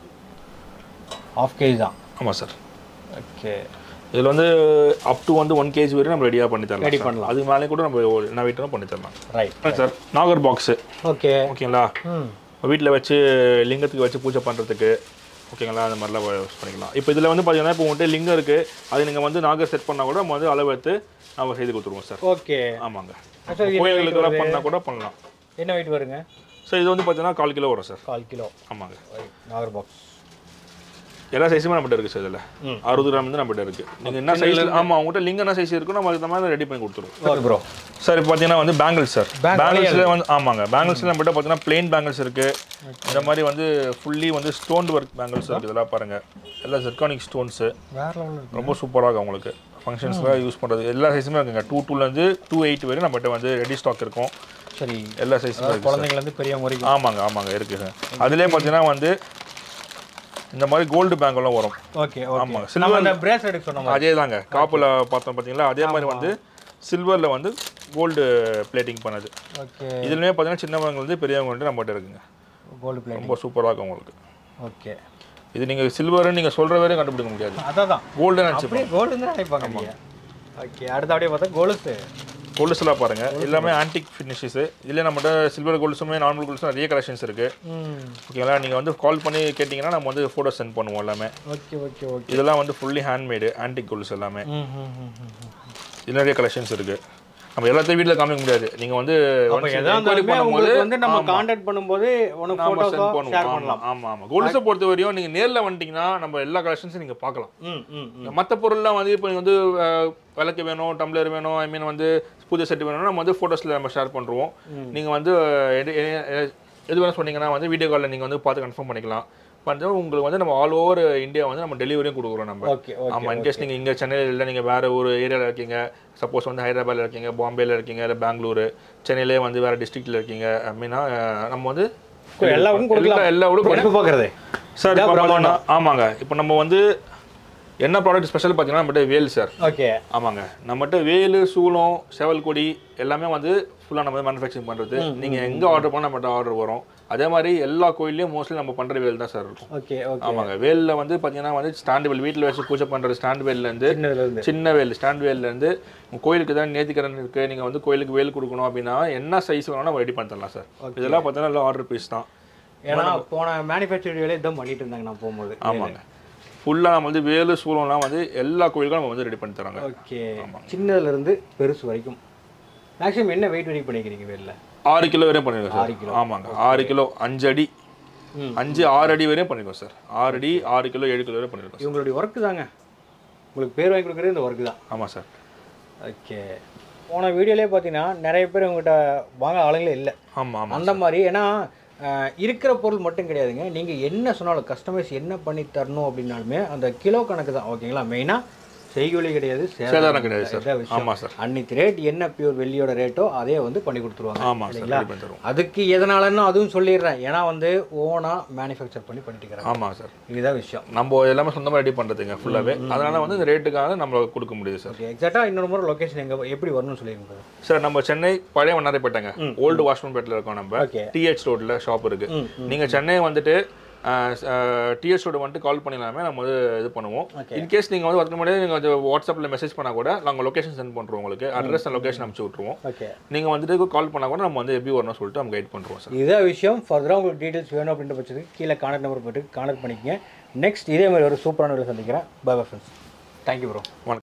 ஹாஃப் கேஜி தான் ஆமாம் சார் ஓகே இதில் வந்து அப் டு வந்து ஒன் கேஜி வரையும் நம்ம ரெடியாக பண்ணி தரலாம் Ready sir. பண்ணலாம். அதுக்கு மேலே கூட நம்ம என்ன வெயிட்டும் பண்ணி தரலாம் ரைட் சார் நாகர் பாக்ஸு ஓகே ஓகேங்களா ம் வீட்டில் வச்சு லிங்கத்துக்கு வச்சு பூஜை பண்ணுறதுக்கு ஓகேங்களா அந்த மாதிரிலாம் யூஸ் பண்ணிக்கலாம் இப்போ இதில் வந்து பார்த்தீங்கன்னா இப்போ உங்கள்கிட்ட லிங்கம் இருக்குது அது நீங்கள் வந்து நாகர் செட் பண்ணால் கூட நம்ம வந்து அளவு எடுத்து நம்ம செய்து கொடுத்துருவோம் சார் ஓகே ஆமாங்க சார் இது கோயில்களுக்கெல்லாம் பண்ணால் கூட பண்ணலாம் என்ன வெயிட் வருங்க சார் இது வந்து பார்த்தீங்கன்னா கால் கிலோ வரும் சார் கால் கிலோ ஆமாங்க நாகர் பாக்ஸ் எல்லா சைஸுமே நம்மகிட்ட இருக்குது சார் இதில் ம். அறுபது கிராம் வந்து நம்மகிட்ட இருக்குது நீங்கள் என்ன சைஸ் ஆமாம் உங்கள்கிட்ட லிங்கம் என்ன சைஸ் இருக்கோ நம்ம அதுக்கு மாதிரி ரெடி பண்ணி கொடுத்துருவோம் ஓகே ப்ரோ சார் இப்போ பார்த்தீங்கன்னா வந்து பேங்கிள்ஸ் சார் Bang- பேங்கிள்ஸில் வந்து ஆமாங்க பேங்கிள்ஸில் நம்மகிட்ட பார்த்தீங்கன்னா பிளெயின் பேங்கிள்ஸ் இருக்குது இந்த மாதிரி வந்து ஃபுல்லி வந்து ஸ்டோன் ஒர்க் பேங்கிள்ஸ் இருக்குது இதெல்லாம் பாருங்கள் எல்லாம் ஜெர்கானிக் ஸ்டோன்ஸு வேற லெவலில் இருக்கு ரொம்ப சூப்பராக இருக்கும் உங்களுக்கு ஃபங்க்ஷன்ஸ்லாம் யூஸ் பண்ணுறது எல்லா சைஸுமே இருக்குங்க டூ டூலேருந்து டூ எயிட் வரையும் நம்மகிட்ட வந்து ரெடி ஸ்டாக் இருக்கும் சரி எல்லா சைஸுமே இருக்குது குழந்தைங்கலேருந்து பெரியவங்க வரைக்கும் ஆமாங்க ஆமாங்க இருக்குது சார் அதுலேயே பார்த்தீங்கன்னா வந்து இந்த மாதிரி கோல்டு பேங்கெல்லாம் வரும் ஓகே ஓகே ஆமாங்க. நம்ம அந்த பிரேஸ்லெட் சொன்ன மாதிரி அதே தாங்க காப்பில் பார்த்தோம் பார்த்தீங்களா அதே மாதிரி வந்து சில்வரில் வந்து கோல்டு பிளேட்டிங் பண்ணது ஓகே இதுலேயுமே பார்த்தீங்கன்னா சின்னவங்க வந்து பெரியவங்க வந்து நம்மகிட்ட இருக்குங்க கோல்டு பிளேட் ரொம்ப சூப்பராக இருக்கும் உங்களுக்கு ஓகே இது நீங்கள் சில்வர்னு நீங்கள் சொல்கிற வரையும் கண்டுபிடிக்க முடியாது அதான் தான் கோல்டு நினச்சி அப்படியே கோல்டு தான் நினைப்பாங்க நீங்கள் ஓகே அடுத்து அப்படியே பார்த்தா கொலுசு கொலுசுலாம் பாருங்கள் எல்லாமே ஆன்டிக் ஃபினிஷஸ் இதில் நம்மகிட்ட சில்வர் கொலுசுமே நார்மல் கொலுசும் நிறைய கலெக்ஷன்ஸ் இருக்குது ம் ஓகேங்களா நீங்கள் வந்து கால் பண்ணி கேட்டிங்கன்னா நம்ம வந்து ஃபோட்டோ சென்ட் பண்ணுவோம் எல்லாமே ஓகே ஓகே ஓகே இதெல்லாம் வந்து ஃபுல்லி ஹேண்ட்மேடு ஆன்டிக் கொலுசு எல்லாமே ம் ம் ம் ம் ம். இது நிறைய கலெக்ஷன்ஸ் இருக்குது நம்ம எல்லாத்தையும் வீட்டில் காமிக்க முடியாது நீங்கள் வந்து அப்போ once எதா enquiry இருந்தாலுமே பண்ணும்போது உங்களுக்கு வந்து நம்ம ஆமா. காண்டாக்ட் பண்ணும்போது உனக்கு நாம ஃபோட்டோஸோ send பண்ணுவோம். ஷேர் ஆமா, பண்ணலாம் ஆமா ஆமா கொலுசை பொறுத்த வரையும் நீங்க நேர்ல வந்துட்டீங்கன்னா நம்ம எல்லா கலெக்ஷன்ஸும் நீங்க பார்க்கலாம் ம் ம் ம் மற்ற பொருள்லாம் வந்து இப்போ வந்து அஹ், விளக்கு வேணும் டம்ளர் வேணும் ஐ மீன் வந்து பூஜை செட் வேணும்னா நம்ம வந்து ஃபோட்டோஸில் நம்ம ஷேர் பண்ணுறோம் நீங்கள் வந்து அஹ், எது எ- எ- எது வேணும் சொன்னீங்கன்னா வந்து வீடியோ காலில் நீங்கள் வந்து பார்த்து கன்ஃபார்ம் பண்ணிக்கலாம் வந்து உங்களுக்கு வந்து நம்ம ஆல் ஓவர் இந்தியா வந்து நம்ம டெலிவரியும் கொடுக்குறோம் நம்ம ஓகே ஓகே ஆமாம் இன்கேஸ் நீங்கள் இங்கே சென்னையில் இல்லை நீங்கள் வேறு ஒரு ஏரியாவில் இருக்கீங்க சப்போஸ் வந்து ஹைதராபாத்தில் இருக்கீங்க பாம்பேல இருக்கீங்க இல்லை பெங்களூரு சென்னையிலே வந்து வேறு டிஸ்ட்ரிக்டில் இருக்கீங்க அப்படின்னா அஹ், நம்ம வந்து எல்லாருக்கும் கொடுக்கலாம். எல்லா எல்லா ஊருக்கும் எனக்கு பார்க்குறது சார் இப்போ பார்த்தீங்கன்னா ஆமாங்க இப்போ நம்ம வந்து என்ன ப்ராடக்ட் ஸ்பெஷல் பார்த்தீங்கன்னா நம்மகிட்ட வேல் சார் ஓகே ஆமாங்க நம்மகிட்ட வேலு சூளம் செவல் கொடி எல்லாமே வந்து ஃபுல்லாக நம்ம மேனுஃபேக்சரிங் பண்ணுறது நீங்கள் எங்கே ஆர்டர் பண்ணால் நம்மகிட்ட ஆர்டர் வரும் அதே மாதிரி எல்லா கோயில்லையும் மோஸ்ட்லி நம்ம பண்ணுற வேல் தான் சார் இருக்கும் ஓகே ஓகே ஆமாங்க வேலில் வந்து பார்த்தீங்கன்னா வந்து ஸ்டாண்டு வேல் வீட்டில் வச்சு பூஜை பண்ணுற ஸ்டாண்ட் வேல்லேருந்து சின்னதுலேருந்து சின்ன வேல் ஸ்டாண்ட் வேல்லேருந்து உங்கள் கோயிலுக்கு தான் நேர்த்திக்கடன் இருக்குது நீங்கள் வந்து கோயிலுக்கு வேல் கொடுக்கணும் அப்படின்னா என்ன சைஸ் வேணாலும் நம்ம ரெடி பண்ணி தரலாம் சார் இதெல்லாம் பார்த்தீங்கன்னா எல்லாம் ஆர்டர் பீஸ் தான் ஏன்னா போன மேனுஃபேக்சரிங் வேலையை இதான் பண்ணிட்டு இருந்தாங்க நான் போகும்போது ஆமாங்க ஃபுல்லாக நம்ம வந்து வேலு சூளம்லாம் வந்து எல்லா கோயிலுக்கும் நம்ம வந்து ரெடி பண்ணி தராங்க ஓகே சின்னதுல இருந்து பெருசு வரைக்கும் மேக்ஸிமம் என்ன வெயிட் வரைக்கும் பண்ணிக்கிறீங்க வெளில ஆறு கிலோ வரையும் பண்ணிருக்கோம் ஆறு சார் ஆமாங்க ஆறு கிலோ அஞ்சு அடி ம். அஞ்சு ஆறு அடி வரையும் பண்ணிருக்கோம் சார் ஆறு அடி ஆறு கிலோ ஏழு கிலோ வரையும் பண்ணிருக்கோம் சார் இவங்களுடைய ஒர்க்கு தாங்க உங்களுக்கு பேர் வாங்கி கொடுக்குறது இந்த ஒர்க்கு தான் ஆமாம் சார் ஓகே போன வீடியோலேயே பார்த்தீங்கன்னா நிறைய பேர் உங்கள்கிட்ட வாங்க ஆளுங்களே இல்லை ஆமாம் ஆமாம் அந்த மாதிரி ஏன்னா அஹ், இருக்கிற பொருள் மட்டும் கிடையாதுங்க நீங்கள் என்ன சொன்னாலும் கஸ்டமைஸ் என்ன பண்ணி தரணும் அப்படின்னாலுமே அந்த கிலோ கணக்கு தான் ஓகேங்களா மெயினாக செய்கூலி கிடையாது சேதாரம் கிடையாது சார் இதான் விஷயம். ஆமாம் சார் அன்னைக்கு ரேட் என்ன பியூர் வெள்ளியோட ரேட்டோ அதே வந்து பண்ணி கொடுத்துருவாங்க ஆமாம் சார் இல்லைங்களா ரெடி பண்ணி தருவோம் அதுக்கு எதனாலன்னு அதுவும் சொல்லிடுறேன் ஏன்னா வந்து ஓனாக மேனுஃபேக்சர் பண்ணி பண்ணிட்டு இருக்கிறாங்க ஆமாம் சார் இதுதான் விஷயம் நம்ம எல்லாமே சொந்தமாக ரெடி பண்ணுறதுங்க ஃபுல்லாகவே அதனால வந்து இந்த ரேட்டுக்காக நம்ம கொடுக்க முடியுது சார் ஓகே எக்ஸாக்டாக இன்னொரு முறை லொக்கேஷன் எங்கே எப்படி வரணும்னு சொல்லியிருங்க சார் நம்ம சென்னை பழைய வண்ணாரைப்பேட்டைங்க ஓல்டு வாஷ்மன் பேட்டில் இருக்கோம் நம்ம ஓகே டிஹெச் ரோட்ல ஷாப் இருக்கு நீங்க சென்னை வந்துட்டு டிஎஸ்ஓட வந்துட்டு கால் பண்ணிடலாமே நம்ம வந்து இது பண்ணுவோம் Okay. இன்கேஸ் நீங்கள் வந்து அதுக்கு முன்னாடி நீங்கள் வந்து வாட்ஸ்அப்பில் மெசேஜ் பண்ணால் கூட நாங்கள் லொகேஷன் சென்ட் பண்ணுறோம் உங்களுக்கு அட்ரஸ் லொகேஷன் அனுப்பிச்சு விட்ருவோம் ஓகே நீங்கள் வந்துட்டு கால் பண்ணால் கூட நம்ம வந்து எப்படி வரணும்னு சொல்லிட்டு நம்ம கைட் பண்ணுறோம் சார் இதான் விஷயம் ஃபர்தராக உங்களுக்கு டீட்டெயில்ஸ் வேணும் அப்படின்ற பட்சத்துக்கு கீழே கான்டாக்ட் நம்பர் போட்டு கான்டாக்ட் பண்ணிக்கங்க நெக்ஸ்ட் இதே மாதிரி ஒரு சூப்பரான வீடியோ சந்திக்கிறேன் bye bye friends thank you bro வணக்கம்